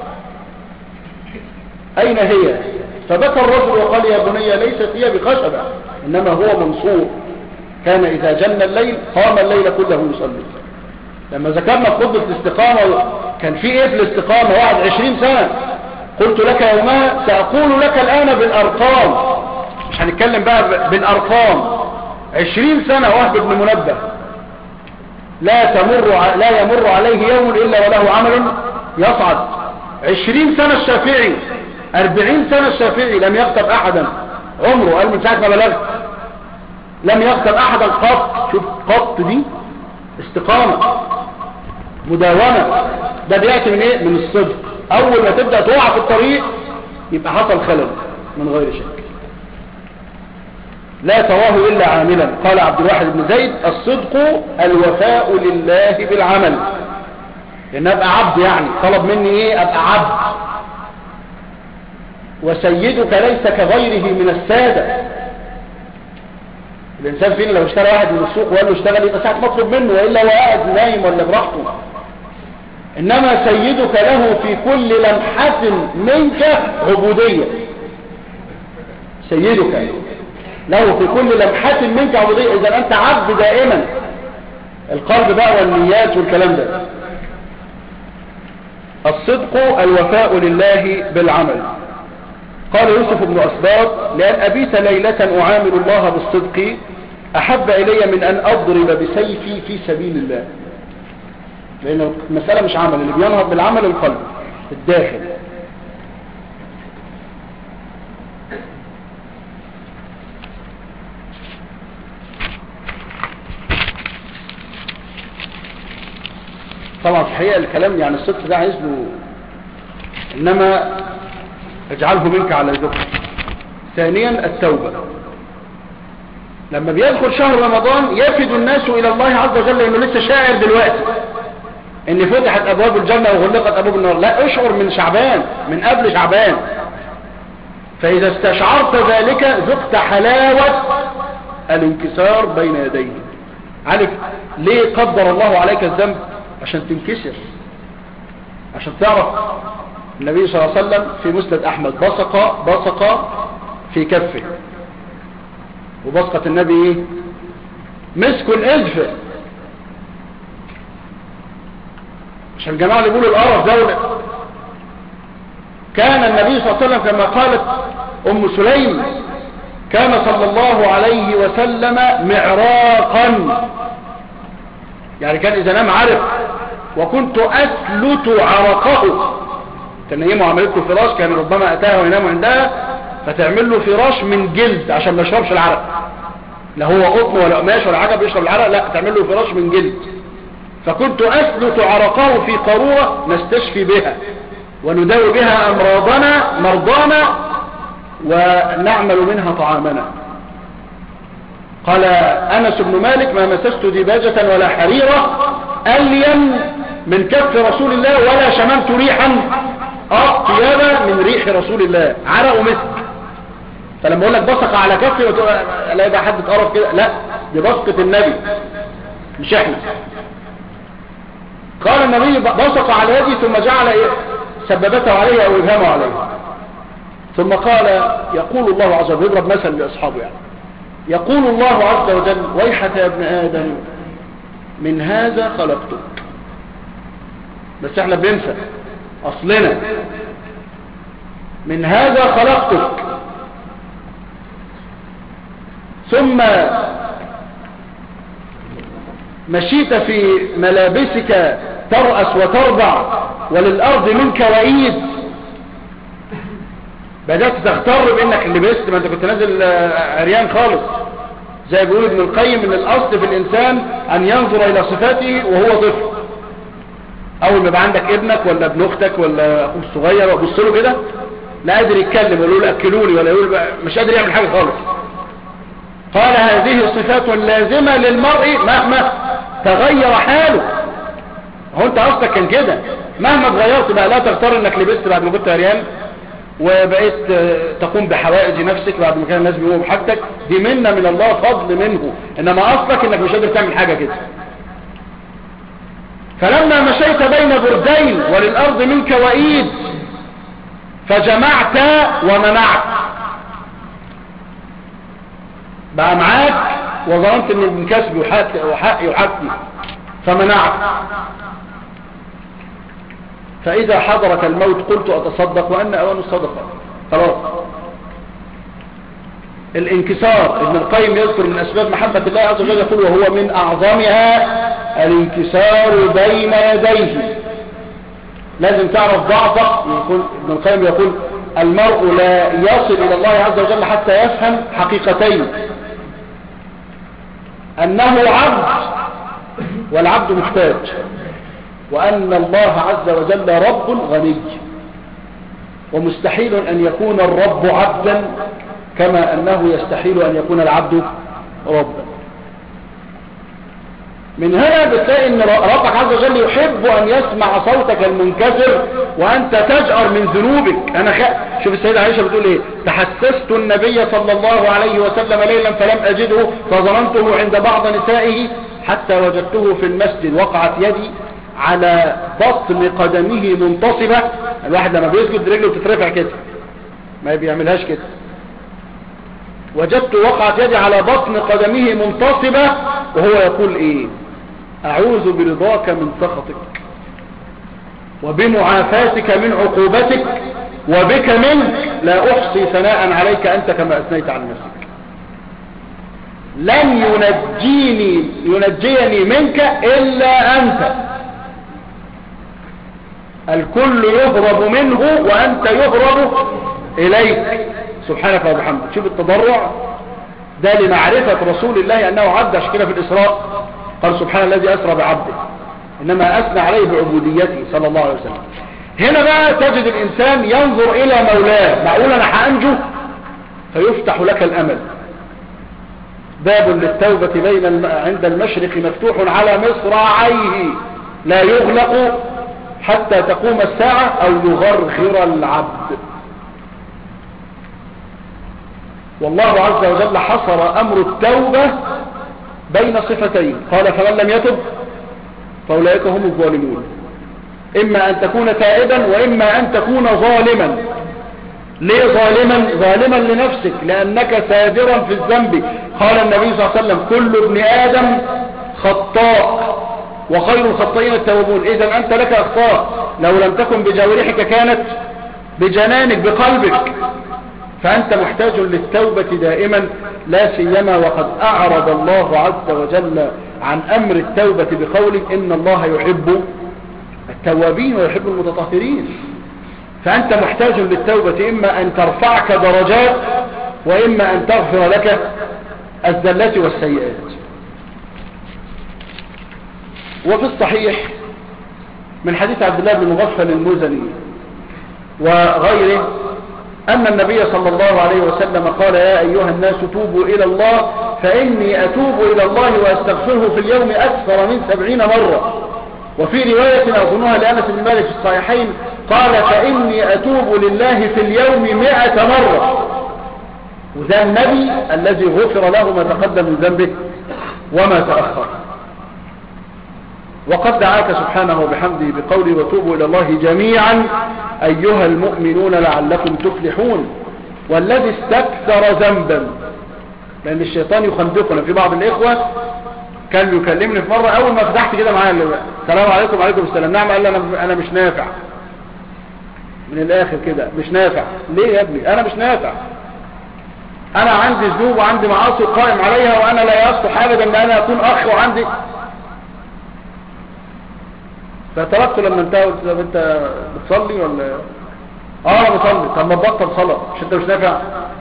اين هي فبكى الرجل وقال يا بني ليست هي بخشبة انما هو منصور كان اذا جن الليل قام الليل كله يصلي لما ذكرنا خطبة الاستقامة كان في ايه في الاستقامة واحد عشرين سنة قلت لك يومها سأقول لك الآن بالأرقام مش هنتكلم بقى بالأرقام عشرين سنة وهب بن منبه لا تمر ع... لا يمر عليه يوم إلا وله عمل يصعد عشرين سنة الشافعي أربعين سنة الشافعي لم يغتب أحدا عمره قال من ساعة ما بلغت لم يغتب أحدا قط شوف قط دي استقامة مداومة ده بيأتي من ايه من الصدق اول ما تبدأ تقع في الطريق يبقى حصل خلل من غير شك لا تراه الا عاملا قال عبد الواحد بن زيد الصدق الوفاء لله بالعمل ان ابقى عبد يعني طلب مني ايه ابقى عبد وسيدك ليس كغيره من السادة الإنسان فينا لو اشترى واحد من السوق وقال له اشتغل يبقى ساعة مطلب منه وإلا هو قاعد نايم ولا براحته إنما سيدك له في كل لمحة منك عبودية سيدك له في كل لمحة منك عبودية إذا أنت عبد دائما القلب بقى والنيات والكلام ده الصدق الوفاء لله بالعمل قال يوسف بن أسباط لأن أبيت ليلة أعامل الله بالصدق أحب إلي من أن أضرب بسيفي في سبيل الله لأن المسألة مش عمل اللي بينهض بالعمل القلب الداخل طبعا في الحقيقة الكلام يعني الصدق ده عايز له إنما اجعله منك على ذكر ثانيا التوبة لما بيدخل شهر رمضان يفد الناس إلى الله عز وجل لأنه لسه شاعر دلوقتي ان فتحت ابواب الجنة وغلقت ابواب النار لا اشعر من شعبان من قبل شعبان فاذا استشعرت ذلك ذقت حلاوة الانكسار بين يديه عارف ليه قدر الله عليك الذنب عشان تنكسر عشان تعرف النبي صلى الله عليه وسلم في مسند احمد بصق بصق في كفه وبصقة النبي ايه مسك اذفر عشان الجماعة اللي بيقولوا القرف دولة كان النبي صلى الله عليه وسلم كما قالت ام سليم كان صلى الله عليه وسلم معراقا يعني كان اذا نام عرق وكنت اسلت عرقه تنيمه عملت له فراش كان ربما اتاها وينام عندها فتعمل له فراش من جلد عشان ما يشربش العرق لا هو قطن ولا قماش ولا حاجه بيشرب العرق لا تعمل له فراش من جلد فكنت أثبت عرقه في قارورة نستشفي بها ونداوي بها أمراضنا مرضانا ونعمل منها طعامنا قال أنس بن مالك ما مسست دباجة ولا حريرة أليم من كف رسول الله ولا شممت ريحا أطيب من ريح رسول الله عرق مسك فلما اقول لك بصق على كفي لا يبقى حد اتقرف كده لا دي بصقة النبي مش احنا قال النبي بصق على يدي ثم جعل سببته عليه او ابهامه عليه ثم قال يقول الله عز وجل يضرب مثل لاصحابه يعني يقول الله عز وجل ويحك يا ابن ادم من هذا خلقتك بس احنا بننسى اصلنا من هذا خلقتك ثم مشيت في ملابسك ترأس وترضع وللأرض منك وعيد بدأت تغتر بأنك لبست ما أنت كنت نازل عريان خالص زي بيقول ابن القيم من الأصل في الإنسان أن ينظر إلى صفاته وهو طفل أول ما يبقى عندك ابنك ولا ابن أختك ولا أخوك الصغير وأبص له كده لا قادر يتكلم ولا يقول أكلوني ولا يقول مش قادر يعمل حاجة خالص قال هذه صفات لازمة للمرء مهما تغير حاله هو انت اصلك كان كده مهما اتغيرت بقى لا تختار انك لبست بعد ما كنت عريان وبقيت تقوم بحوائج نفسك بعد ما كان الناس بيقوموا بحاجتك دي منة من الله فضل منه انما اصلك انك مش قادر تعمل حاجة كده فلما مشيت بين بردين وللارض منك وإيد فجمعت ومنعت بقى معاك وظننت ان ابن كسب وحق يحكم فمنعت فاذا حضرك الموت قلت اتصدق وان اوان الصدقة خلاص الانكسار ابن القيم يذكر من اسباب محبة الله عز وجل يقول وهو من اعظمها الانكسار بين يديه لازم تعرف ضعفك يقول ابن القيم يقول المرء لا يصل الى الله عز وجل حتى يفهم حقيقتين أنه عبد والعبد محتاج وأن الله عز وجل رب غني ومستحيل أن يكون الرب عبدا كما أنه يستحيل أن يكون العبد ربا من هنا بتلاقي ان ربك عز وجل يحب ان يسمع صوتك المنكسر وانت تجأر من ذنوبك انا خ... شوف السيدة عائشة بتقول ايه تحسست النبي صلى الله عليه وسلم ليلا فلم اجده فظننته عند بعض نسائه حتى وجدته في المسجد وقعت يدي على بطن قدمه منتصبة الواحد لما بيسجد رجله بتترفع كده ما بيعملهاش كده وجدت وقعت يدي على بطن قدمه منتصبة وهو يقول ايه اعوذ برضاك من سخطك وبمعافاتك من عقوبتك وبك منك لا احصي ثناء عليك انت كما اثنيت عن نفسك لن ينجيني ينجيني منك الا انت الكل يهرب منه وانت يهرب اليك سبحانك وبحمدك شوف التضرع ده لمعرفة رسول الله أنه عبد عشان كده في الإسراء قال سبحان الذي أسرى بعبده إنما أثنى عليه بعبوديته صلى الله عليه وسلم هنا بقى تجد الإنسان ينظر إلى مولاه معقول أنا حأنجو فيفتح لك الأمل باب للتوبة بين الم... عند المشرق مفتوح على مصراعيه لا يغلق حتى تقوم الساعة أو يغرغر العبد والله عز وجل حصر أمر التوبة بين صفتين قال فمن لم يتب فأولئك هم الظالمون إما أن تكون تائبا وإما أن تكون ظالما ليه ظالما ظالما لنفسك لأنك سادرا في الذنب قال النبي صلى الله عليه وسلم كل ابن آدم خطاء وخير الخطائين التوبون إذا أنت لك أخطاء لو لم تكن بجوارحك كانت بجنانك بقلبك فأنت محتاج للتوبة دائما لا سيما وقد أعرض الله عز وجل عن أمر التوبة بقوله إن الله يحب التوابين ويحب المتطهرين فأنت محتاج للتوبة إما أن ترفعك درجات وإما أن تغفر لك الزلات والسيئات وفي الصحيح من حديث عبد الله بن مغفل المزني وغيره أن النبي صلى الله عليه وسلم قال يا أيها الناس توبوا إلى الله فإني أتوب إلى الله وأستغفره في اليوم أكثر من سبعين مرة وفي رواية أظنها لأنس بن مالك في الصحيحين قال فإني أتوب لله في اليوم مئة مرة وذا النبي الذي غفر له ما تقدم من ذنبه وما تأخر وقد دعاك سبحانه وبحمده بقوله وتوبوا إلى الله جميعا أيها المؤمنون لعلكم تفلحون والذي استكثر ذنبا لأن الشيطان يخندقنا في بعض الإخوة كان يكلمني في مرة أول ما فتحت كده معايا السلام عليكم وعليكم السلام نعم قال لي أنا, أنا مش نافع من الآخر كده مش نافع ليه يا ابني أنا مش نافع أنا عندي ذنوب وعندي معاصي قائم عليها وأنا لا يصلح أبدا أن أنا أكون أخ وعندي فتركته لما انت طب انت بتصلي ولا اه بصلي طب ما تبطل صلاه مش انت مش نافع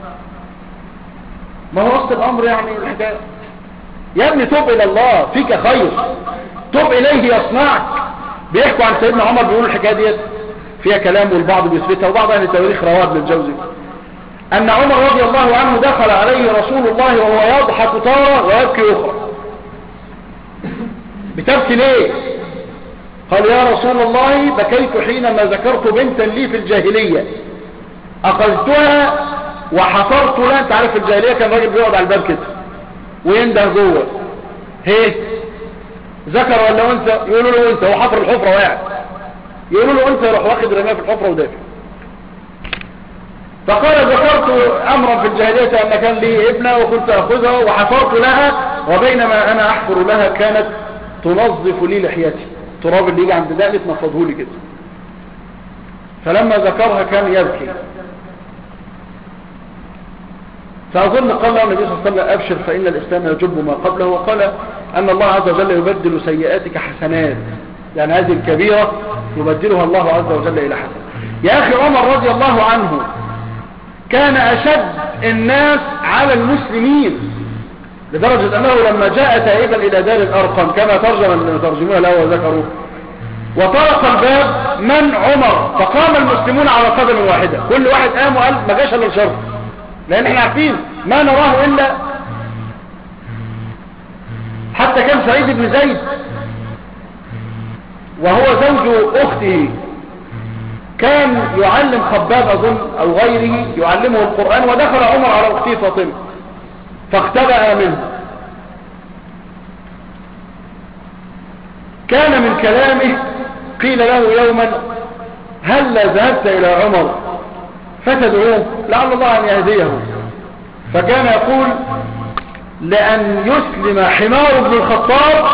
ما هو وسط الامر يعني الحكايه يا ابني توب الى الله فيك خير توب اليه يصنعك بيحكوا عن سيدنا عمر بيقولوا الحكايه ديت فيها كلام والبعض بيثبتها وبعض اهل التواريخ رواه للجوزي ان عمر رضي الله عنه دخل عليه رسول الله وهو يضحك تاره ويبكي اخرى بتبكي ليه قال يا رسول الله بكيت حينما ذكرت بنتا لي في الجاهلية أخذتها وحفرت لها انت عارف في الجاهلية كان راجل بيقعد على الباب كده وينده جوه هي ذكر ولا انثى يقولوا له انثى هو حفر الحفرة واقع يقولوا له انثى يروح واخد رماه في الحفرة ودافع فقال ذكرت امرا في الجاهلية ان كان لي ابنة وكنت اخذها وحفرت لها وبينما انا احفر لها كانت تنظف لي لحيتي التراب اللي يجي عند دقني تنفضه لي كده فلما ذكرها كان يبكي فأظن قال له النبي صلى الله عليه وسلم أبشر فإن الإسلام يجب ما قبله وقال أن الله عز وجل يبدل سيئاتك حسنات يعني هذه الكبيرة يبدلها الله عز وجل إلى حسن يا أخي عمر رضي الله عنه كان أشد الناس على المسلمين لدرجة أنه لما جاء تائبا إلى دار الأرقم كما ترجم المترجمون له وذكروا وطرق الباب من عمر فقام المسلمون على قدم واحدة كل واحد قام وقال ما جاش الا الشر لأن احنا عارفين ما نراه إلا حتى حتى كان سعيد بن زيد وهو زوج أخته كان يعلم خباب أظن أو غيره يعلمه القرآن ودخل عمر على أخته فاطمة فاختبأ منه كان من كلامه قيل له يوما هل ذهبت إلى عمر فتدعوه لعل الله أن يهديه فكان يقول لأن يسلم حمار ابن الخطاب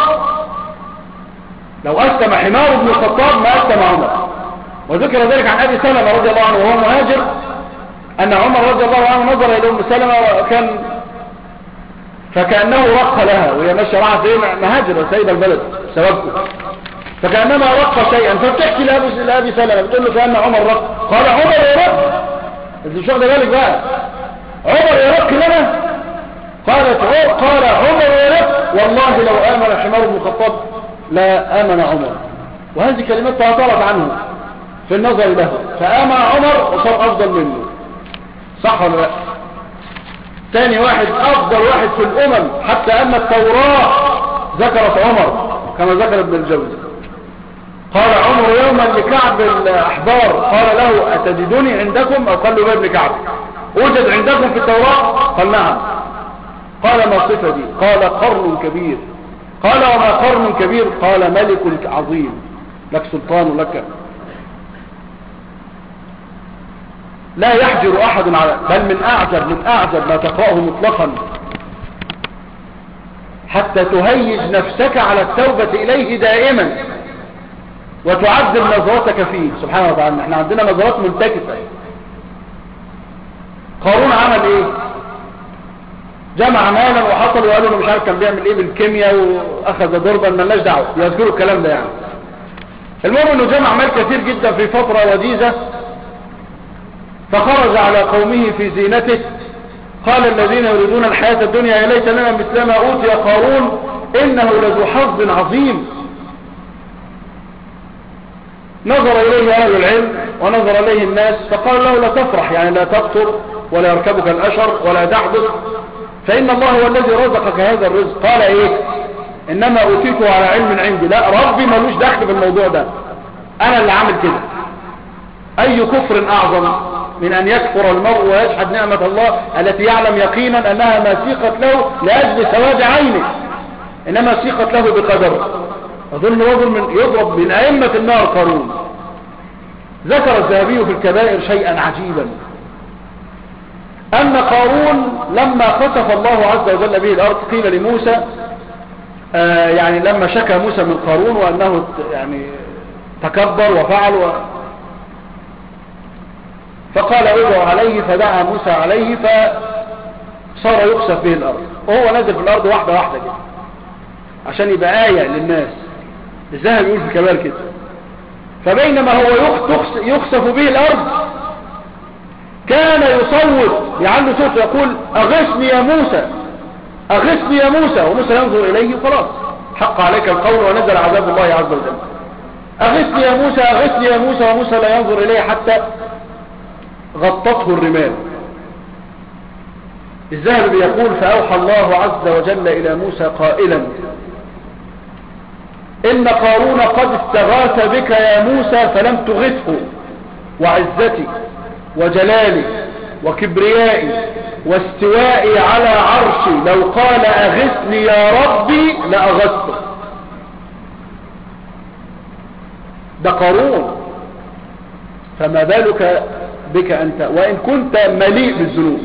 لو أسلم حمار ابن الخطاب ما أسلم عمر وذكر ذلك عن أبي سلمة رضي الله عنه وهو مهاجر أن عمر رضي الله عنه نظر إلى أم سلمة وكان فكأنه رق لها وهي ماشية معها في مهاجر وسيد البلد سببكم فكأنما رق شيئا فبتحكي لأبي سلمة بتقول له كأن عمر رق قال عمر يرق انت مش واخد بالك بقى عمر يرق لنا قالت قال عمر يرق والله لو آمن حمار بن الخطاب لا آمن عمر وهذه كلمات تعطلت عنه في النظر له فآمن عمر وصار أفضل منه صح ولا لا ثاني واحد أفضل واحد في الأمم حتى أن التوراة ذكرت عمر كما ذكر ابن الجوزي قال عمر يوما لكعب الأحبار قال له أتجدوني عندكم أو قال له ابن كعب أوجد عندكم في التوراة قال نعم قال ما صفتي قال قرن كبير قال وما قرن كبير قال ملك عظيم لك سلطان لك لا يحجر أحد على بل من أعجب من أعجب ما تقرأه مطلقا حتى تهيج نفسك على التوبة إليه دائما وتعدل نظرتك فيه سبحانه وتعالى احنا عندنا نظرات منتكسة قارون عمل ايه جمع مالا وحصل وقالوا له مش عارف كان بيعمل ايه بالكيمياء واخذ ضربا مالناش دعوه يذكروا الكلام ده يعني المهم انه جمع مال كثير جدا في فتره وجيزه فخرج على قومه في زينته قال الذين يريدون الحياة الدنيا يا ليت لنا مثل ما أوتي قارون إنه لذو حظ عظيم نظر إليه أهل العلم ونظر إليه الناس فقال له لا تفرح يعني لا تقتر ولا يركبك الأشر ولا تحدث فإن الله هو الذي رزقك هذا الرزق قال إيه إنما أوتيته على علم عندي لا ربي ملوش دخل في الموضوع ده أنا اللي عامل كده أي كفر أعظم من أن يكفر المرء ويجحد نعمة الله التي يعلم يقينا أنها ما سيقت له لأجل سواد عينه إنما سيقت له بقدر أظن رجل من يضرب من أئمة النار قارون ذكر الذهبي في الكبائر شيئا عجيبا أن قارون لما خسف الله عز وجل به الأرض قيل لموسى آه يعني لما شكى موسى من قارون وأنه يعني تكبر وفعل و فقال ادعوا عليه فدعا موسى عليه فصار يخسف به الأرض وهو نزل في الأرض واحدة واحدة كده عشان يبقى آية للناس الذهب يقول في كبار كده فبينما هو يخسف به الأرض كان يصوت يعلي صوت يقول أغثني يا موسى أغثني يا موسى وموسى ينظر إليه خلاص حق عليك القول ونزل عذاب الله عز وجل أغثني يا موسى أغثني يا موسى وموسى لا ينظر إليه حتى غطته الرمال الذهب يقول فأوحى الله عز وجل إلى موسى قائلا إن قارون قد استغاث بك يا موسى فلم تغثه وعزتي وجلالي وكبريائي واستوائي على عرشي لو قال أغثني يا ربي لأغثته ده قارون فما بالك بك أنت وإن كنت مليء بالذنوب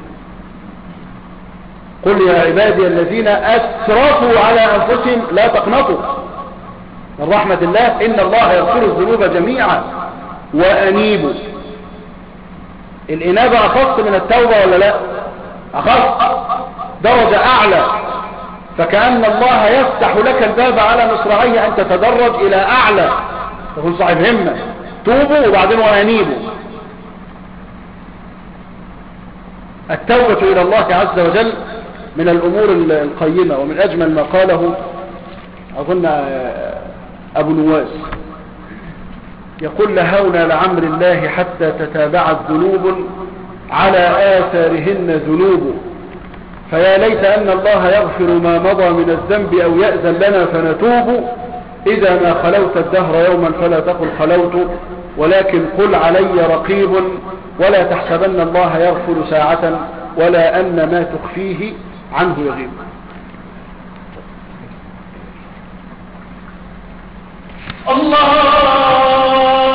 قل يا عبادي الذين أسرفوا على أنفسهم لا تقنطوا من رحمة الله إن الله يغفر الذنوب جميعا وأنيبوا الإنابة أخص من التوبة ولا لا أخص درجة أعلى فكأن الله يفتح لك الباب على مصراعيه أن تتدرج إلى أعلى تكون صاحب همة توبوا وبعدين وأنيبوا التوبة إلى الله عز وجل من الأمور القيمة ومن أجمل ما قاله أظن أبو نواس يقول لهونا لعمر الله حتى تتابعت ذنوب على آثارهن ذنوب فيا ليت أن الله يغفر ما مضى من الذنب أو يأذن لنا فنتوب إذا ما خلوت الدهر يوما فلا تقل خلوت ولكن قل علي رقيب ولا تحسبن الله يغفر ساعة ولا أن ما تخفيه عنه يغيب الله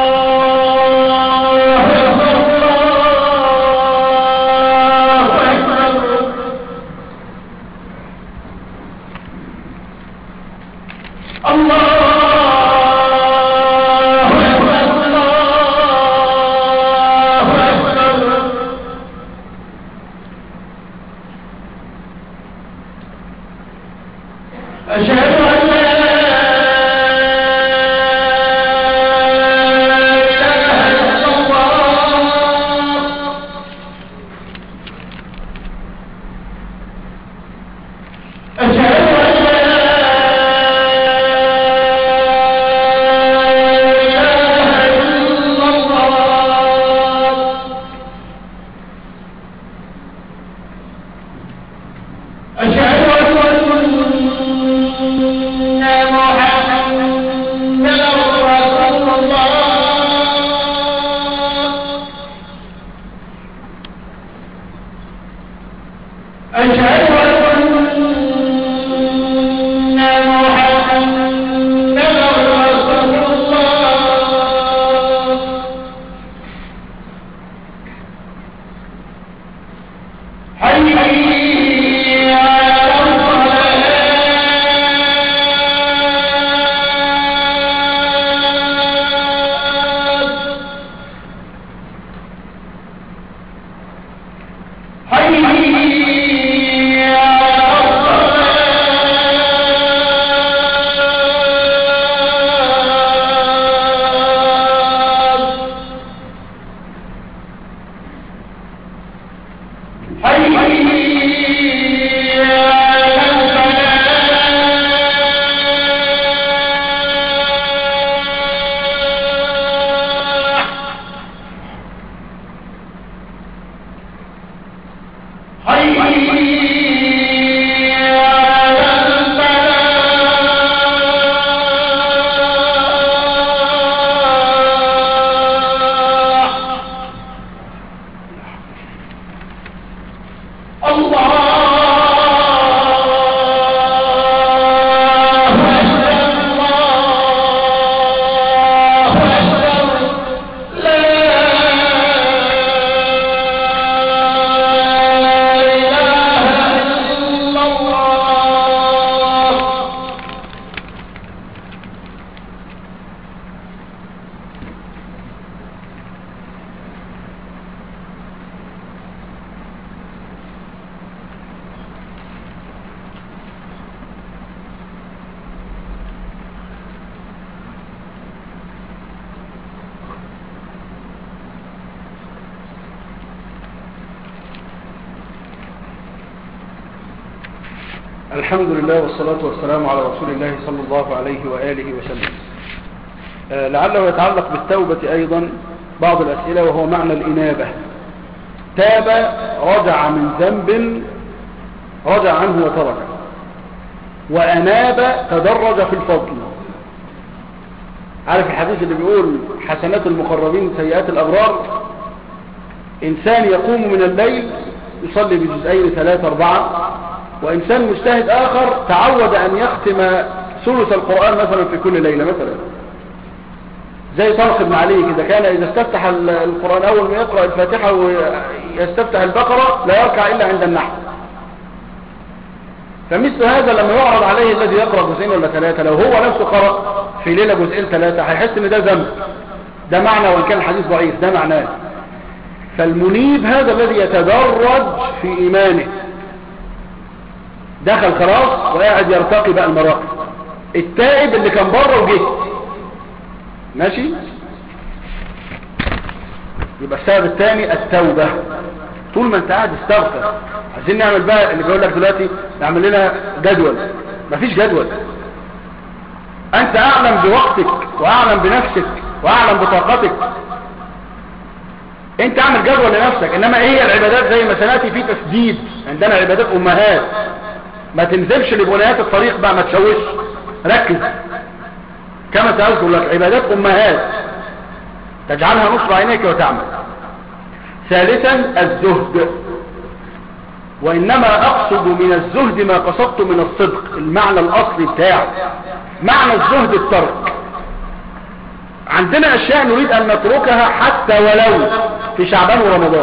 الحمد لله والصلاة والسلام على رسول الله صلى الله عليه وآله وسلم آه، لعله يتعلق بالتوبة أيضا بعض الأسئلة وهو معنى الإنابة تاب رجع من ذنب رجع عنه وتركه وأناب تدرج في الفضل عارف الحديث اللي بيقول حسنات المقربين سيئات الأبرار إنسان يقوم من الليل يصلي بجزئين ثلاثة أربعة وإنسان مجتهد آخر تعود أن يختم ثلث القرآن مثلا في كل ليلة مثلا زي طارق بن علي كده كان إذا استفتح القرآن أول ما يقرأ الفاتحة ويستفتح البقرة لا يركع إلا عند النحو فمثل هذا لما يعرض عليه الذي يقرأ جزئين ولا ثلاثة لو هو نفسه قرأ في ليلة جزئين ثلاثة هيحس ان ده ذنب ده معنى وان كان الحديث ضعيف ده معناه فالمنيب هذا الذي يتدرج في إيمانه دخل خلاص وقاعد يرتقي بقى المراقب التائب اللي كان بره وجه ماشي يبقى السبب الثاني التوبة طول ما انت قاعد استغفر عايزين نعمل بقى اللي بيقول لك دلوقتي نعمل لنا جدول مفيش جدول انت اعلم بوقتك واعلم بنفسك واعلم بطاقتك انت اعمل جدول لنفسك انما ايه هي العبادات زي ما سناتي في تسديد عندنا عبادات امهات ما تنزلش لبنيات الطريق بقى ما تشوش ركز كما سأذكر لك عبادات امهات تجعلها نصب عينيك وتعمل ثالثا الزهد وإنما أقصد من الزهد ما قصدت من الصدق المعنى الأصلي بتاعه معنى الزهد الترك عندنا أشياء نريد أن نتركها حتى ولو في شعبان ورمضان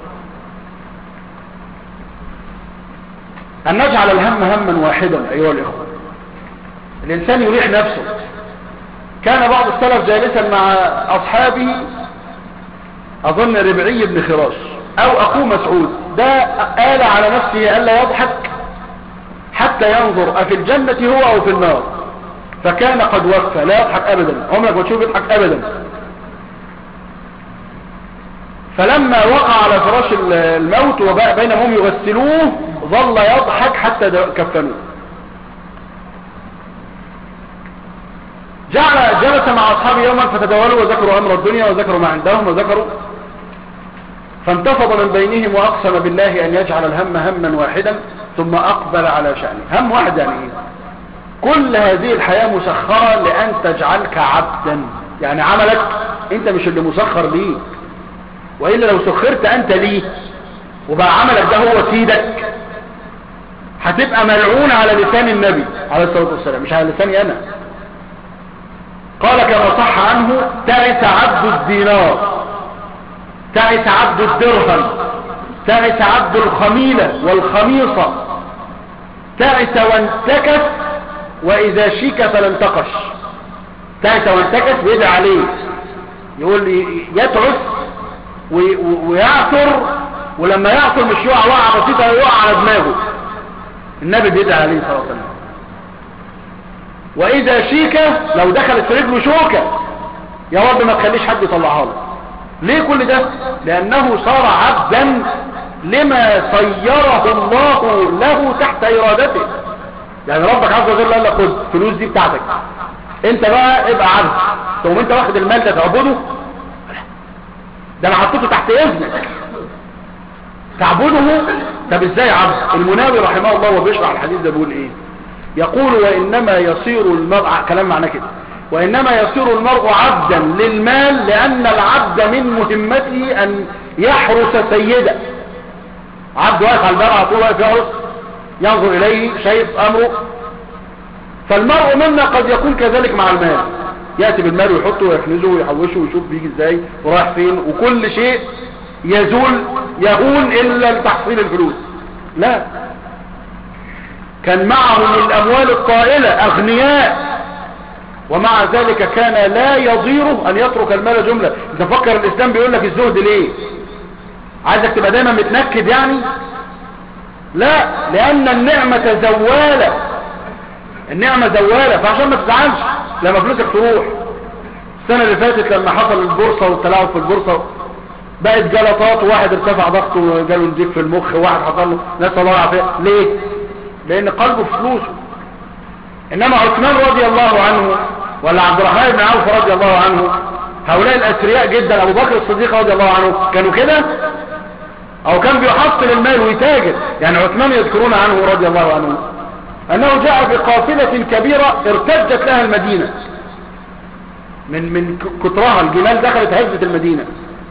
أن نجعل الهم هما واحدا أيها الإخوة الإنسان يريح نفسه كان بعض السلف جالسا مع أصحابه أظن ربعي بن خراش أو أخوه مسعود ده آل على نفسه ألا يضحك حتى ينظر أفي الجنة هو أو في النار فكان قد وفى لا يضحك أبدا عمرك ما تشوف يضحك أبدا فلما وقع على فراش الموت وبينهم يغسلوه ظل يضحك حتى كفنوه جعل جلس مع أصحابه يوما فتداولوا وذكروا أمر الدنيا وذكروا ما عندهم وذكروا فانتفض من بينهم وأقسم بالله أن يجعل الهم هما واحدا ثم أقبل على شأنه هم واحد يعني إيه كل هذه الحياة مسخرة لأن تجعلك عبدا يعني عملك انت مش اللي مسخر ليه وإلا لو سخرت أنت ليه وبقى عملك ده هو سيدك هتبقى ملعون على لسان النبي عليه الصلاة والسلام مش على لساني أنا قال كما صح عنه تعس عبد الدينار تعس عبد الدرهم تعس عبد الخميلة والخميصة تعس وانتكس وإذا شيك فلانتقش تعس وانتكس ويدعى عليه يقول لي يتعس ويعثر ولما يعثر مش يقع وقع بسيطة يقع على دماغه النبي بيدعى عليه صلى الله عليه وسلم وإذا شيكة لو دخلت في رجله شوكة يا رب ما تخليش حد يطلعها له ليه كل ده لأنه صار عبدا لما صيره الله له تحت إرادته يعني ربك عز وجل قال لك خد فلوس دي بتاعتك انت بقى ابقى عبد ثم انت واخد المال ده تعبده ده انا حطيته تحت اذنك تعبده طب ازاي عبد المناوي رحمه الله وبيشرح الحديث ده بيقول ايه يقول وإنما يصير المرء كلام معنى كده وإنما يصير المرء عبدا للمال لأن العبد من مهمته أن يحرس سيده عبد واقف على البرع طول واقف يحرس ينظر إليه شايف أمره فالمرء منا قد يكون كذلك مع المال يأتي بالمال ويحطه ويكنزه ويحوشه ويشوف بيجي ازاي ورايح فين وكل شيء يزول يهون إلا لتحصيل الفلوس لا كان معهم الأموال الطائلة أغنياء ومع ذلك كان لا يضيره أن يترك المال جملة انت فكر الإسلام بيقول لك الزهد ليه عايزك تبقى دايما متنكد يعني لا لأن النعمة زوالة النعمة زوالة فعشان ما تزعلش لما فلوسك تروح السنة اللي فاتت لما حصل البورصة والتلاعب في البورصة بقت جلطات وواحد ارتفع ضغطه وجاله نزيف في المخ وواحد حصل له ناس الله عافيه ليه لان قلبه في فلوسه انما عثمان رضي الله عنه ولا عبد الرحمن بن عوف رضي الله عنه هؤلاء الاثرياء جدا ابو بكر الصديق رضي الله عنه كانوا كده او كان بيحصل المال ويتاجر يعني عثمان يذكرون عنه رضي الله عنه انه جاء بقافلة كبيرة ارتجت لها المدينة من من كترها الجمال دخلت هزة المدينة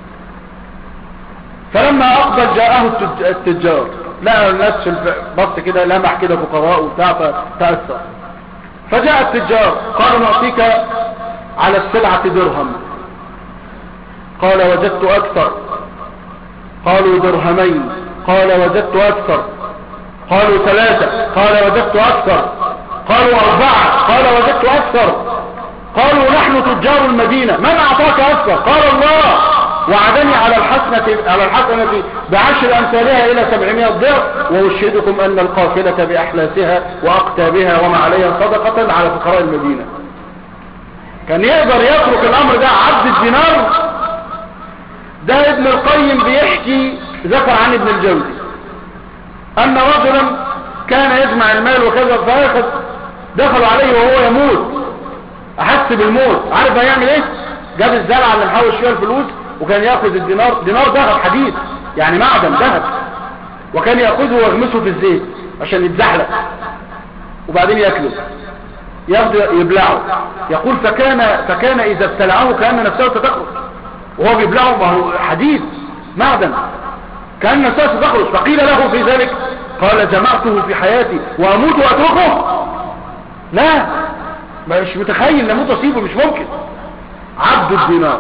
فلما اقبل جاءه التجار لقى الناس بص كده لمح كده فقراء وبتاع فتأثر فجاء التجار قالوا نعطيك على السلعة درهم قال وجدت أكثر قالوا درهمين قال وجدت أكثر قالوا ثلاثة قال وجدت أكثر قالوا أربعة قال وجدت أكثر قالوا نحن تجار المدينة من أعطاك أكثر قال الله وعدني على الحسنة على الحسنة بعشر أمثالها إلى سبعمائة ضعف وأشهدكم أن القافلة بأحلاسها وأقتابها وما عليها صدقة على فقراء المدينة كان يقدر يترك الأمر ده عبد الدينار ده ابن القيم بيحكي ذكر عن ابن الجوزي أن رجلا كان يجمع المال وكذا فأخذ دخلوا عليه وهو يموت أحس بالموت عارف هيعمل ايه جاب الزرعة اللي محوش فيها الفلوس وكان ياخذ الدينار دينار ذهب حديد يعني معدن ذهب وكان ياخذه ويغمسه في الزيت عشان يتزحلق وبعدين ياكله ياخده يبلعه يقول فكان فكان اذا ابتلعه كان نفسه ستخرج وهو بيبلعه ما هو حديد معدن كان نفسه ستخرج فقيل له في ذلك قال جمعته في حياتي واموت واتركه لا مش متخيل لموت اصيبه مش ممكن عبد الدينار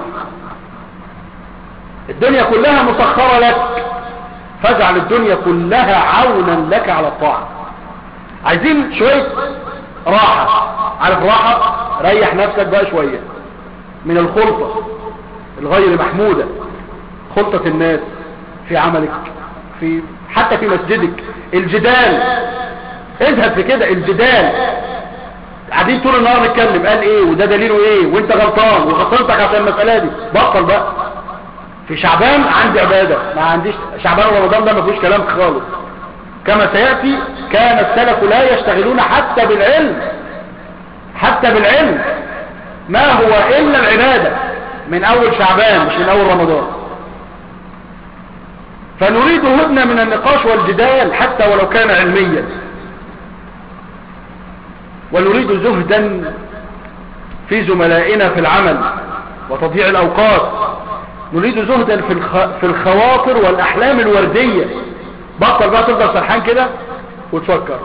الدنيا كلها مسخرة لك فاجعل الدنيا كلها عونا لك على الطاعة عايزين شوية راحة عارف راحة ريح نفسك بقى شوية من الخلطة الغير محمودة خلطة الناس في عملك في حتى في مسجدك الجدال اذهب في كده الجدال قاعدين طول النهار نتكلم قال ايه وده دليله ايه وانت غلطان وخسرتك عشان المسألة دي بطل بقى في شعبان عندي عبادة ما عنديش شعبان ورمضان ده ما فيهوش كلام خالص كما سيأتي كان السلف لا يشتغلون حتى بالعلم حتى بالعلم ما هو إلا العبادة من أول شعبان مش من أول رمضان فنريد هدنة من النقاش والجدال حتى ولو كان علميا ونريد زهدا في زملائنا في العمل وتضييع الأوقات نريد زهدا في, الخ... في الخواطر والأحلام الوردية بطل بقى تفضل سرحان كده وتفكر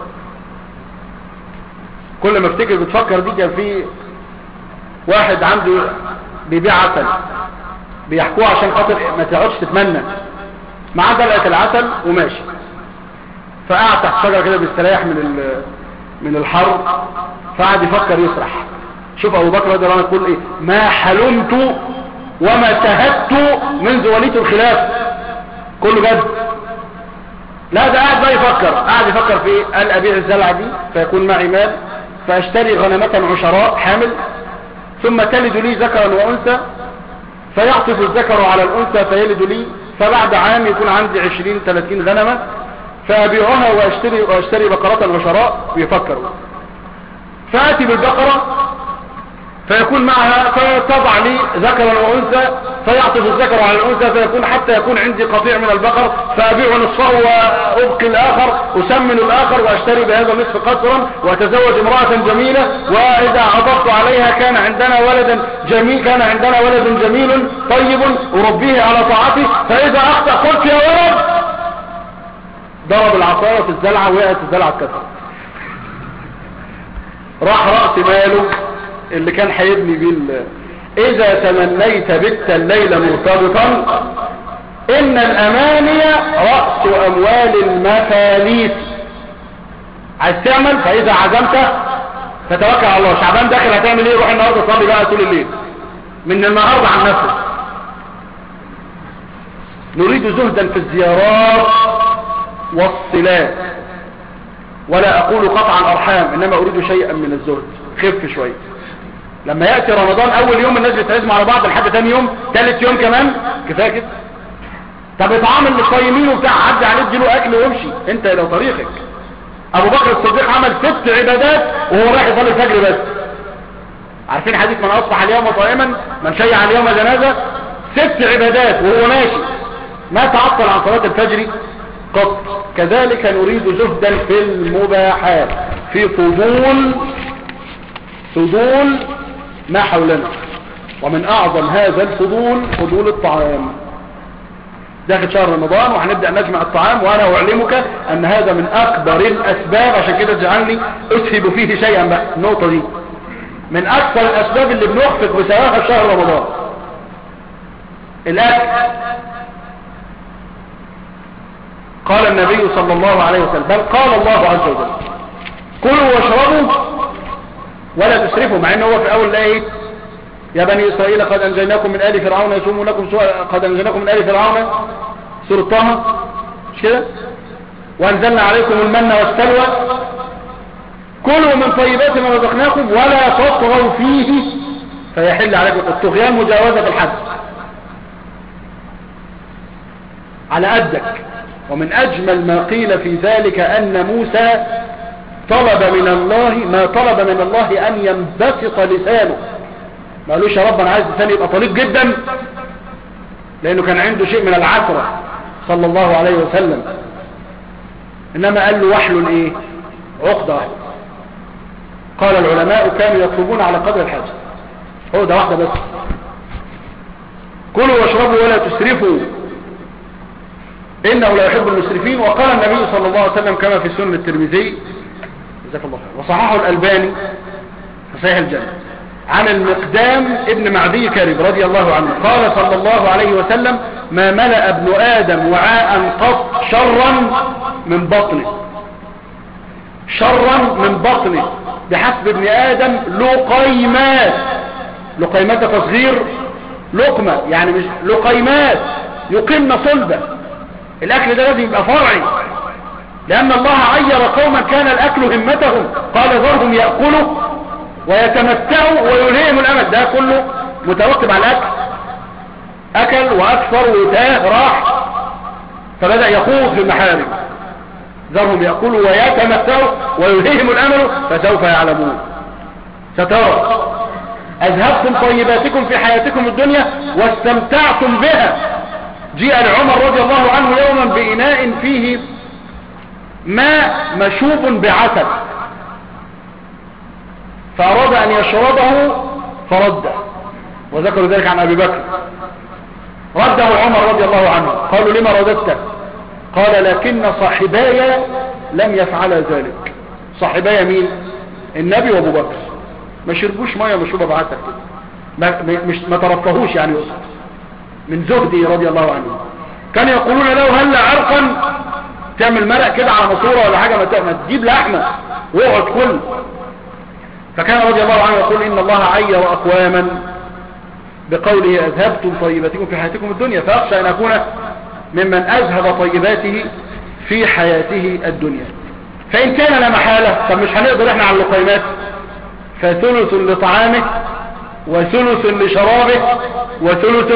كل ما افتكر بتفكر دي كان في واحد عنده بيبيع عسل بيحكوه عشان خاطر ما تقعدش تتمنى معاه دلقة العسل وماشي فقعد تحت شجرة كده بيستريح من ال... من الحر فقعد يفكر يسرح شوف ابو بكر رضي الله عنه يقول ايه ما حلمت وما تهدت منذ وليت الخلاف كله جد لا ده قاعد بقى يفكر قاعد يفكر في ايه قال ابيع الزلعه دي فيكون معي مال فاشتري غنمة عشراء حامل ثم تلد لي ذكرا وانثى فيعطف الذكر على الانثى فيلد لي فبعد عام يكون عندي عشرين ثلاثين غنمة فأبيعها واشتري, واشتري بقرة وشراء ويفكر فأتي بالبقرة فيكون معها فتضع لي ذكرا وانثى فيعطف الذكر على الانثى فيكون حتى يكون عندي قطيع من البقر فابيع نصفه وابقي الاخر اسمن الاخر واشتري بهذا النصف قصرا واتزوج امرأة جميلة واذا عطفت عليها كان عندنا ولدا جميل كان عندنا ولد جميل طيب اربيه على طاعتي فاذا اخطأ قلت يا ولد ضرب العصاية في الزلعة وقعت الزلعة اتكسرت راح رأس ماله اللي كان هيبني بيه اذا تمنيت بت الليل مرتبطا ان الاماني رأس اموال المفاليس عايز تعمل فاذا عزمت فتوكل على الله شعبان داخل هتعمل ايه روح النهارده صلي بقى طول الليل من النهارده عن نفسك نريد زهدا في الزيارات والصلات ولا اقول قطع الارحام انما اريد شيئا من الزهد خف شويه لما يأتي رمضان اول يوم الناس بتعزم على بعض لحد تاني يوم تالت يوم كمان كفايه كده طب اطعام للصايمين وبتاع عدي عليه اديله اكل وامشي انت لو طريقك ابو بكر الصديق عمل ست عبادات وهو رايح يصلي الفجر بس عارفين حديث من اصبح اليوم صائما من شيع اليوم جنازه ست عبادات وهو ماشي ما تعطل عن صلاه الفجر قط كذلك نريد زهدا في المباحات في فضول فضول ما حولنا ومن اعظم هذا الفضول فضول الطعام داخل شهر رمضان وهنبدأ نجمع الطعام وانا اعلمك ان هذا من اكبر الاسباب عشان كده تجعلني اسهب فيه شيئا بقى النقطة دي من اكثر الاسباب اللي بنخفق بسببها في شهر رمضان الاكل قال النبي صلى الله عليه وسلم بل قال الله عز وجل كلوا واشربوا ولا تسرفوا مع انه هو في اول الايه يا بني اسرائيل قد انجيناكم من ال فرعون يسومونكم سوء قد انجيناكم من ال فرعون سوره طه مش كده وانزلنا عليكم المن والسلوى كلوا من طيبات ما رزقناكم ولا تطغوا فيه فيحل عليكم الطغيان مجاوزه الحد على قدك ومن اجمل ما قيل في ذلك ان موسى طلب من الله ما طلب من الله ان ينبسط لسانه ما قالوش يا رب انا عايز لساني يبقى طليق جدا لأنه كان عنده شيء من العثرة صلى الله عليه وسلم إنما قال له وحل إيه عقدة واحدة قال العلماء كانوا يطلبون على قدر الحاجة هو ده واحدة بس كلوا واشربوا ولا تسرفوا إنه لا يحب المسرفين وقال النبي صلى الله عليه وسلم كما في سنة الترمذي جزاك الله خير وصححه الألباني في صحيح الجنة عن المقدام ابن معدي كرب رضي الله عنه قال صلى الله عليه وسلم ما ملأ ابن آدم وعاء قط شرا من بطنه شرا من بطنه بحسب ابن آدم لقيمات لقيمات تصغير لقمة يعني مش لقيمات يقمن صلبة الأكل ده لازم يبقى فرعي لأن الله عير قوما كان الأكل همتهم قال ذرهم يأكلوا ويتمتعوا ويلهيهم الأمل ده كله متوقب على الأكل أكل وأكثر وتاه راح فبدأ يخوض في المحارم ذرهم يأكلوا ويتمتعوا ويلهيهم الأمل فسوف يعلمون سترى أذهبتم طيباتكم في حياتكم الدنيا واستمتعتم بها جيء لعمر رضي الله عنه يوما بإناء فيه ماء مشوب بعسل فأراد أن يشربه فرده وذكر ذلك عن أبي بكر رده عمر رضي الله عنه قالوا لما رددته قال لكن صاحباي لم يفعل ذلك صاحباي مين النبي وابو بكر ما شربوش ميه مشروبه بعسل ما, مش ما ترفهوش يعني من زهدي رضي الله عنه كان يقولون له هل عرقا تعمل مرق كده على ماسوره ولا حاجه ما تجيب لحمه واقعد كل فكان رضي الله عنه يقول ان الله عير اقواما بقوله اذهبتم طيباتكم في حياتكم الدنيا فاخشى ان اكون ممن اذهب طيباته في حياته الدنيا فان كان لا محاله طب مش هنقدر احنا على اللقيمات فثلث لطعامه وثلث لشرابه وثلث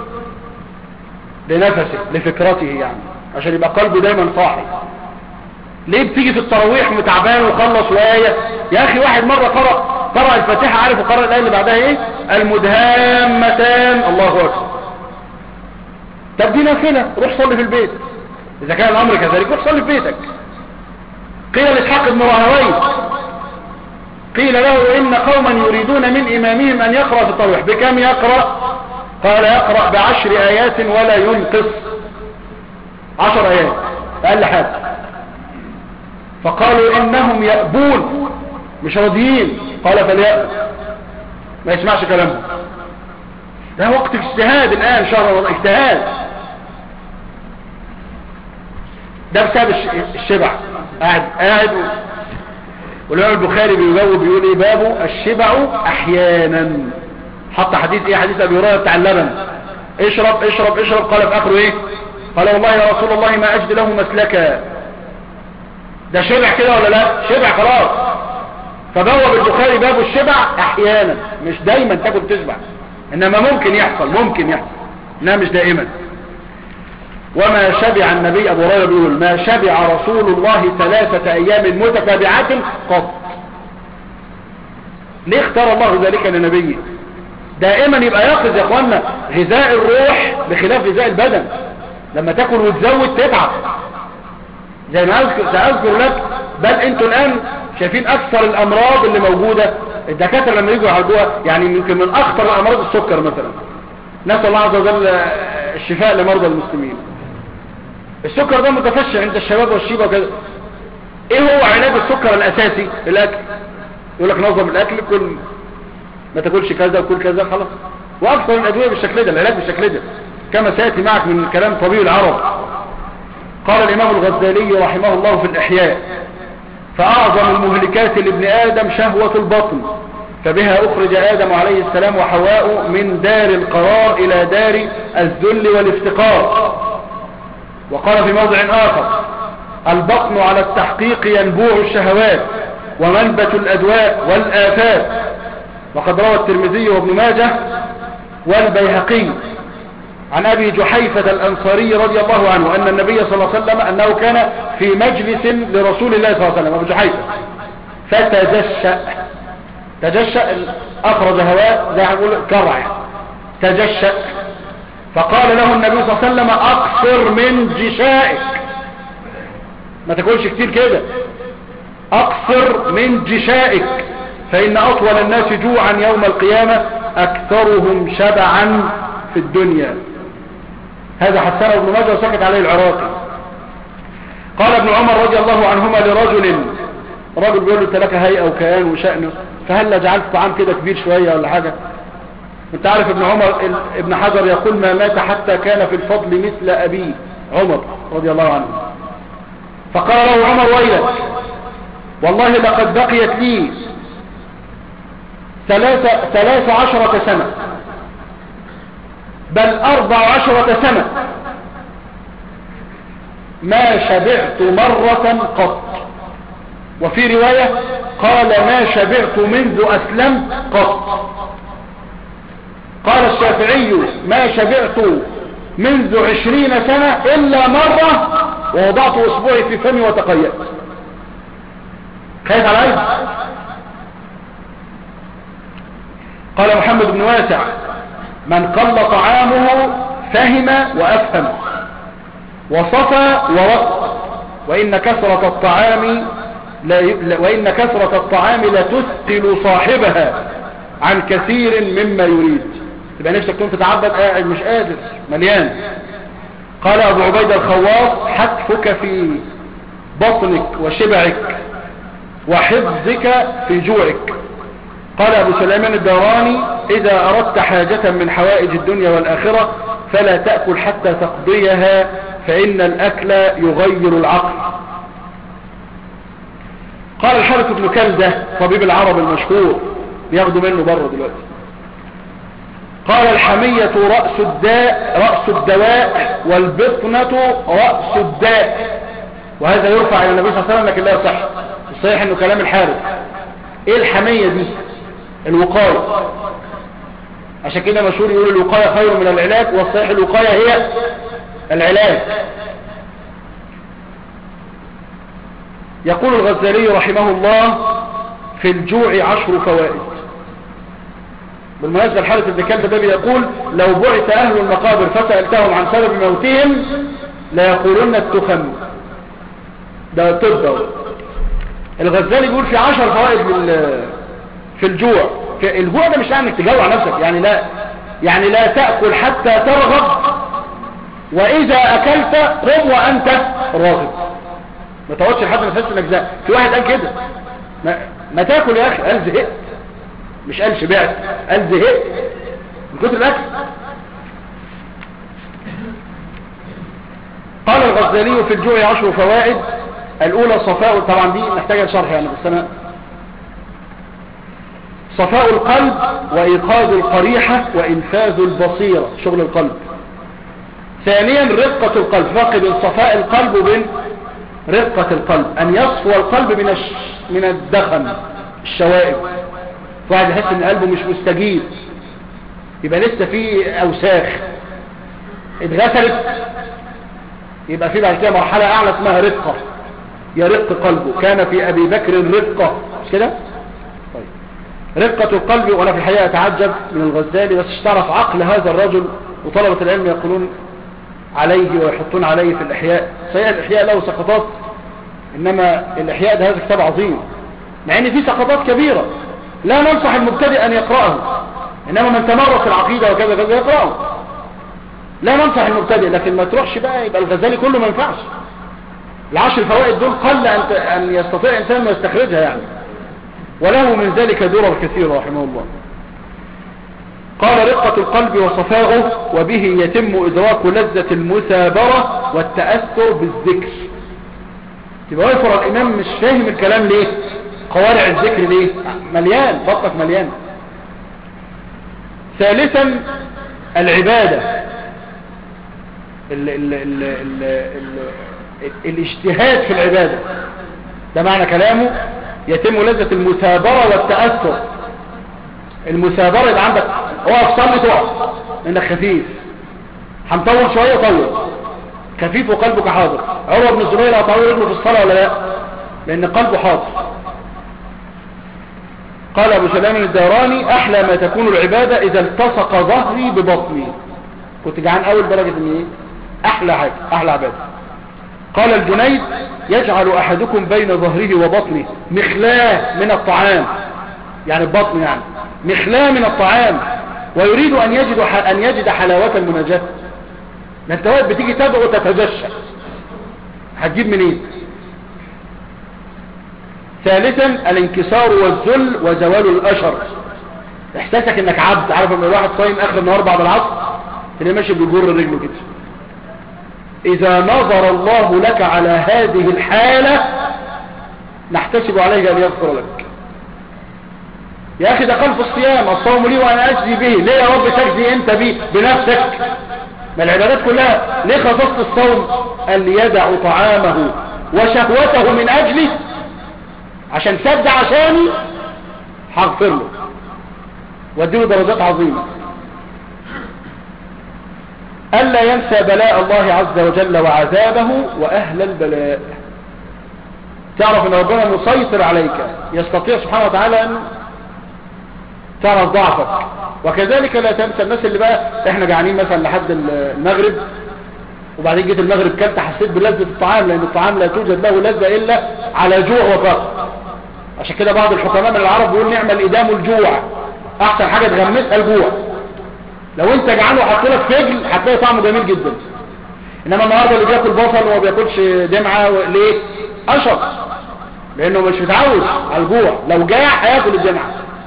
لنفسه لفكرته يعني عشان يبقى قلبه دايما صاحي ليه بتيجي في التراويح متعبان وخلص وآية يا أخي واحد مرة قرأ قرأ الفاتحة عارف وقرأ الآية اللي بعدها إيه المدهامتان الله أكبر طب دي نافلة روح صلي في البيت إذا كان الأمر كذلك روح صلي في بيتك قيل لإسحاق بن راهويه قيل له إن قوما يريدون من إمامهم أن يقرأ في التراويح بكم يقرأ قال يقرأ بعشر آيات ولا ينقص عشر آيات أقل حاجة فقالوا إنهم يأبون مش راضيين قال فليأبوا ما يسمعش كلامهم ده وقت اجتهاد الآن شهر اجتهاد ده بسبب الشبع قاعد قاعد والإمام البخاري بيجاوب بيقول ايه بابه الشبع احيانا حط حديث ايه حديث ابي هريره بتاع اللبن اشرب اشرب اشرب قال في اخره ايه قال والله يا رسول الله ما اجد له مسلكا ده شبع كده ولا لا شبع خلاص فبوب البخاري باب الشبع احيانا مش دايما تاكل تشبع انما ممكن يحصل ممكن يحصل انما مش دائما وما شبع النبي ابو هريره بيقول ما شبع رسول الله ثلاثه ايام متتابعات قط ليه اختار الله ذلك لنبيه دائما يبقى يقظ يا اخوانا غذاء الروح بخلاف غذاء البدن لما تاكل وتزود تتعب زي ما سأذكر لك بل انتوا الان شايفين اكثر الامراض اللي موجودة الدكاترة لما يجوا يعالجوها يعني يمكن من اخطر الامراض السكر مثلا نسأل الله عز وجل الشفاء لمرضى المسلمين السكر ده متفشى عند الشباب والشيبة وكذا ايه هو علاج السكر الاساسي الاكل يقول لك نظم الاكل كل ما تاكلش كذا وكل كذا خلاص واكثر الادويه بالشكل ده العلاج بالشكل ده كما سياتي معك من كلام طبيب العرب قال الامام الغزالي رحمه الله في الاحياء فاعظم المهلكات لابن ادم شهوه البطن فبها اخرج ادم عليه السلام وحواء من دار القرار الى دار الذل والافتقار وقال في موضع اخر البطن على التحقيق ينبوع الشهوات ومنبت الادواء والافات وقد روى الترمذي وابن ماجه والبيهقي عن ابي جحيفة الانصاري رضي الله عنه ان النبي صلى الله عليه وسلم انه كان في مجلس لرسول الله صلى الله عليه وسلم ابو جحيفة فتجشأ تجشأ اخرج هواء زي ما نقول كرع تجشأ فقال له النبي صلى الله عليه وسلم اقصر من جشائك ما تاكلش كتير كده اقصر من جشائك فان اطول الناس جوعا يوم القيامة اكثرهم شبعا في الدنيا هذا حسنه ابن ماجه وسكت عليه العراقي قال ابن عمر رضي الله عنهما لرجل رجل بيقول له انت لك هيئة وكيان وشأن فهل جعلت طعام كده كبير شوية ولا حاجة انت عارف ابن عمر ابن حجر يقول ما مات حتى كان في الفضل مثل ابيه عمر رضي الله عنه فقال له عمر ويلك والله لقد بقيت لي ثلاث, ثلاث عشرة سنة بل أربع عشرة سنة ما شبعت مرة قط وفي رواية قال ما شبعت منذ أسلمت قط قال الشافعي ما شبعت منذ عشرين سنة إلا مرة ووضعت أسبوعي في فمي وتقيأت خايف على عيد قال محمد بن واسع من قل طعامه فهم وأفهم وصفى ورق وإن كثرة الطعام لا ي... وإن كثرة الطعام لتثقل صاحبها عن كثير مما يريد تبقى نفسك تكون تتعبد قاعد مش قادر مليان قال أبو عبيد الخواص حتفك في بطنك وشبعك وحفظك في جوعك قال أبو سليمان الداراني إذا أردت حاجة من حوائج الدنيا والآخرة فلا تأكل حتى تقضيها فإن الأكل يغير العقل قال الحارث بن كلدة طبيب العرب المشهور ياخدوا منه بره دلوقتي قال الحمية رأس الداء رأس الدواء والبطنة رأس الداء وهذا يرفع إلى النبي صلى الله عليه وسلم لكن لا يصح الصحيح انه كلام الحارث ايه الحمية دي الوقاية عشان كده مشهور يقول الوقاية خير من العلاج والصحيح الوقاية هي العلاج يقول الغزالي رحمه الله في الجوع عشر فوائد بالمناسبة الحارث بن كلب ده بيقول لو بعث أهل المقابر فسألتهم عن سبب موتهم لا يقولون التخم ده طب الغزالي بيقول في عشر فوائد في الجوع في الجوع ده مش يعني انك تجوع نفسك يعني لا يعني لا تأكل حتى ترغب وإذا أكلت قم وأنت راغب ما تقعدش لحد ما تحس انك زهق في واحد قال كده ما, ما تاكل يا اخي قال زهقت مش قال شبعت قال زهقت من كتر الاكل قال الغزالي في الجوع عشر فوائد الاولى صفاء طبعا دي محتاجه شرح يعني بس انا صفاء القلب وايقاظ القريحه وانفاذ البصيره شغل القلب ثانيا رقه القلب فرق بين صفاء القلب وبين رقة القلب أن يصفو القلب من, الش... من الدخن الشوائب واحد يحس ان قلبه مش مستجيب يبقى لسه فيه أوساخ اتغسلت يبقى في بعد كده مرحلة أعلى اسمها رقة يرق قلبه كان في أبي بكر رقة مش كده طيب رقة القلب وأنا في الحقيقة أتعجب من الغزالي بس اشترف عقل هذا الرجل وطلبة العلم يقولون عليه ويحطون عليه في الإحياء صحيح الإحياء له سقطات إنما الإحياء ده هذا كتاب عظيم مع أن فيه سقطات كبيرة لا ننصح المبتدئ أن يقرأه إنما من تمرس في العقيدة وكذا كذا يقرأه لا ننصح المبتدئ لكن ما تروحش بقى يبقى الغزالي كله ما ينفعش العشر الفوائد دول قل أن يستطيع إنسان ما يستخرجها يعني وله من ذلك درر كثيرة رحمه الله قال رقة القلب وصفاؤه وبه يتم إدراك لذة المثابرة والتأثر بالذكر تبقى ويفر الإمام مش فاهم الكلام ليه قوارع الذكر ليه مليان بطنك مليان ثالثا العبادة ال ال ال ال ال الاجتهاد في العبادة ده معنى كلامه يتم لذة المثابرة والتأثر المثابرة يبقى عندك اقف صلي تقف انك خفيف هنطول شوية طول خفيف وقلبك حاضر عروة بن الزبير اطول رجله في الصلاة ولا لا لان قلبه حاضر قال ابو سلام الداراني احلى ما تكون العبادة اذا التصق ظهري ببطني كنت جعان اول درجة ان ايه احلى حاجة احلى عبادة قال الجنيد يجعل احدكم بين ظهره وبطنه مخلاه من الطعام يعني البطن يعني مخلاه من الطعام ويريد ان يجد ان يجد حلاوة المناجاة ما انت واقف بتيجي تدعو تتجشى هتجيب منين ثالثا الانكسار والذل وزوال الاشر احساسك انك عبد عارف ان الواحد صايم اخر النهار بعد العصر تلاقيه ماشي بيجر رجله كده اذا نظر الله لك على هذه الحالة نحتسب عليه ان يغفر لك يا اخي ده قال في الصيام الصوم لي وانا اجزي به ليه يا رب تجزي انت به بنفسك ما العبادات كلها ليه خصصت الصوم قال يدع طعامه وشهوته من اجلي عشان سد عشاني هغفر له واديله درجات عظيمة ألا ينسى بلاء الله عز وجل وعذابه وأهل البلاء تعرف أن ربنا مسيطر عليك يستطيع سبحانه وتعالى أن تعرف ضعفك وكذلك لا تنسى الناس اللي بقى احنا جعانين مثلا لحد المغرب وبعدين جيت المغرب كلت حسيت بلذة الطعام لأن الطعام لا توجد له لذة إلا على جوع وفقر عشان كده بعض الحكماء من العرب بيقول نعمل الإدام الجوع احسن حاجة تغمسها الجوع لو انت جعان وحط لك فجل هتلاقي طعمه جميل جدا انما النهارده اللي بياكل بصل وما بياكلش دمعه ليه اشط لانه مش متعود على الجوع لو جاع هياكل الدمعه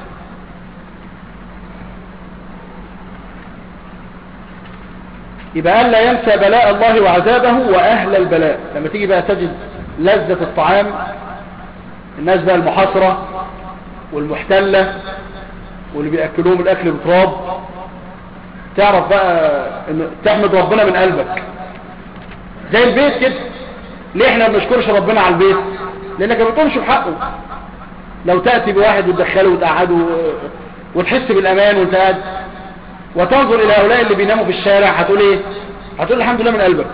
يبقى قال لا ينسى بلاء الله وعذابه واهل البلاء لما تيجي بقى تجد لذة الطعام الناس بقى المحاصرة والمحتلة واللي بيأكلوهم الأكل بتراب تعرف بقى إن تحمد ربنا من قلبك زي البيت كده ليه احنا ما بنشكرش ربنا على البيت لانك ما بتقومش بحقه لو تأتي بواحد وتدخله وتقعده وتحس بالأمان وانت قاعد وتنظر إلى هؤلاء اللي بيناموا في الشارع هتقول ايه هتقول الحمد لله من قلبك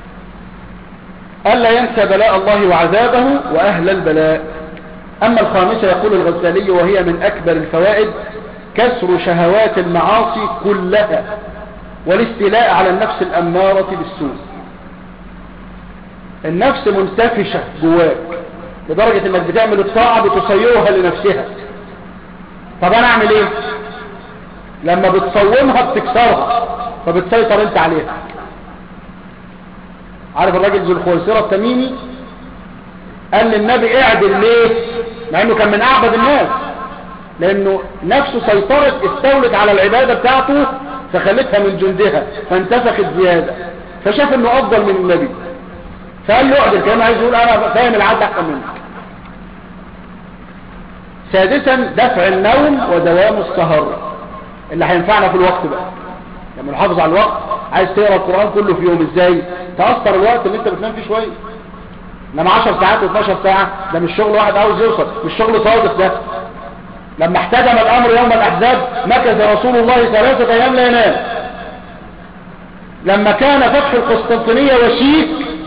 ألا ينسى بلاء الله وعذابه وأهل البلاء أما الخامسة يقول الغزالي وهي من أكبر الفوائد كسر شهوات المعاصي كلها والاستيلاء على النفس الأمارة بالسوء النفس منتفشة جواك لدرجة انك بتعمل الطاعة بتصيرها لنفسها طب انا اعمل ايه لما بتصومها بتكسرها فبتسيطر انت عليها عارف الراجل ذو الخويصرة التميمي قال للنبي اعدل ليه مع انه كان من اعبد الناس لانه نفسه سيطرت استولت على العبادة بتاعته فخلتها من جندها فانتفخت زيادة فشاف انه افضل من النبي فقال له اعدل كان عايز يقول انا فاهم العدل احسن منك سادسا دفع النوم ودوام السهر اللي هينفعنا في الوقت بقى لما نحافظ على الوقت عايز تقرا القران كله في يوم ازاي تاثر الوقت اللي انت بتنام فيه شويه انما 10 ساعات و12 ساعه ده مش شغل واحد عاوز يوصل مش شغل صادق ده لما احتدم الامر يوم الاحزاب مكث رسول الله ثلاثه ايام لا ينام لما كان فتح القسطنطينيه وشيك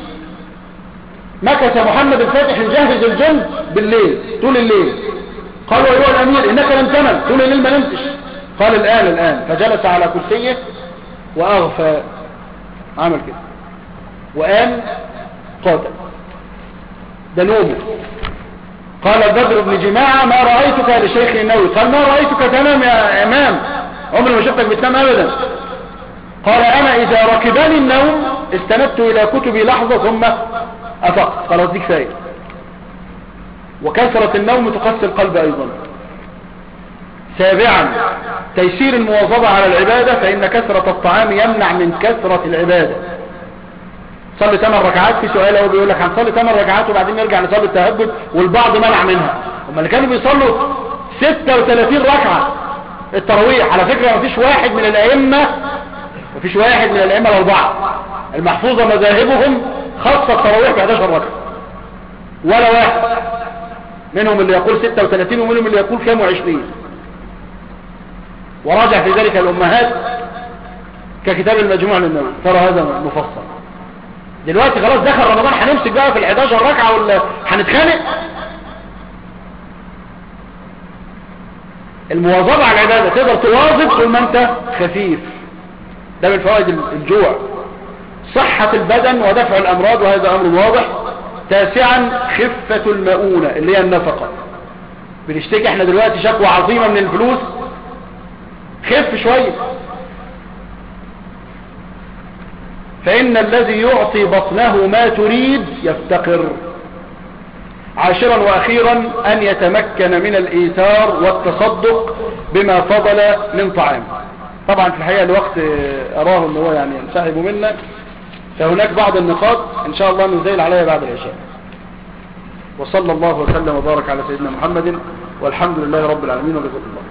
مكث محمد الفاتح يجهز الجند بالليل طول الليل قالوا ايها الامير انك لم تنم طول الليل ما نمتش قال الان الان فجلس على كرسيه واغفى عمل كده وقام قاتل ده نومه قال بدر بن جماعة ما رأيتك لشيخ النووي قال ما رأيتك تنام يا امام عمري ما شفتك بتنام ابدا قال انا اذا ركبني النوم استندت الى كتبي لحظة ثم افقت خلاص دي كفايه وكثرة النوم تقسي القلب ايضا سابعا تيسير المواظبة على العبادة فإن كثرة الطعام يمنع من كثرة العبادة صلي 8 ركعات في سؤال هو بيقول لك هنصلي 8 ركعات وبعدين نرجع نصلي التهجد والبعض منع منها هم اللي كانوا بيصلوا 36 ركعة التراويح على فكرة مفيش واحد من الأئمة مفيش واحد من الأئمة الأربعة المحفوظة مذاهبهم خاصة التراويح ب 11 ركعة ولا واحد منهم اللي يقول 36 ومنهم اللي يقول كام وعشرين وراجع في ذلك الأمهات ككتاب المجموع للنووي ترى هذا مفصل دلوقتي خلاص دخل رمضان هنمسك بقى في ال 11 ركعة ولا هنتخانق المواظبة على العبادة تقدر تواظب طول ما انت خفيف ده من فوائد الجوع صحة البدن ودفع الأمراض وهذا أمر واضح تاسعا خفة المؤونة اللي هي النفقة بنشتكي احنا دلوقتي شكوى عظيمة من الفلوس خف شوية فإن الذي يعطي بطنه ما تريد يفتقر عاشرا وأخيرا أن يتمكن من الإيثار والتصدق بما فضل من طعام طبعا في الحقيقة الوقت أراه أنه هو يعني ينسحب منا فهناك بعض النقاط إن شاء الله نزيل عليها بعد العشاء وصلى الله وسلم وبارك على سيدنا محمد والحمد لله رب العالمين وجزاكم الله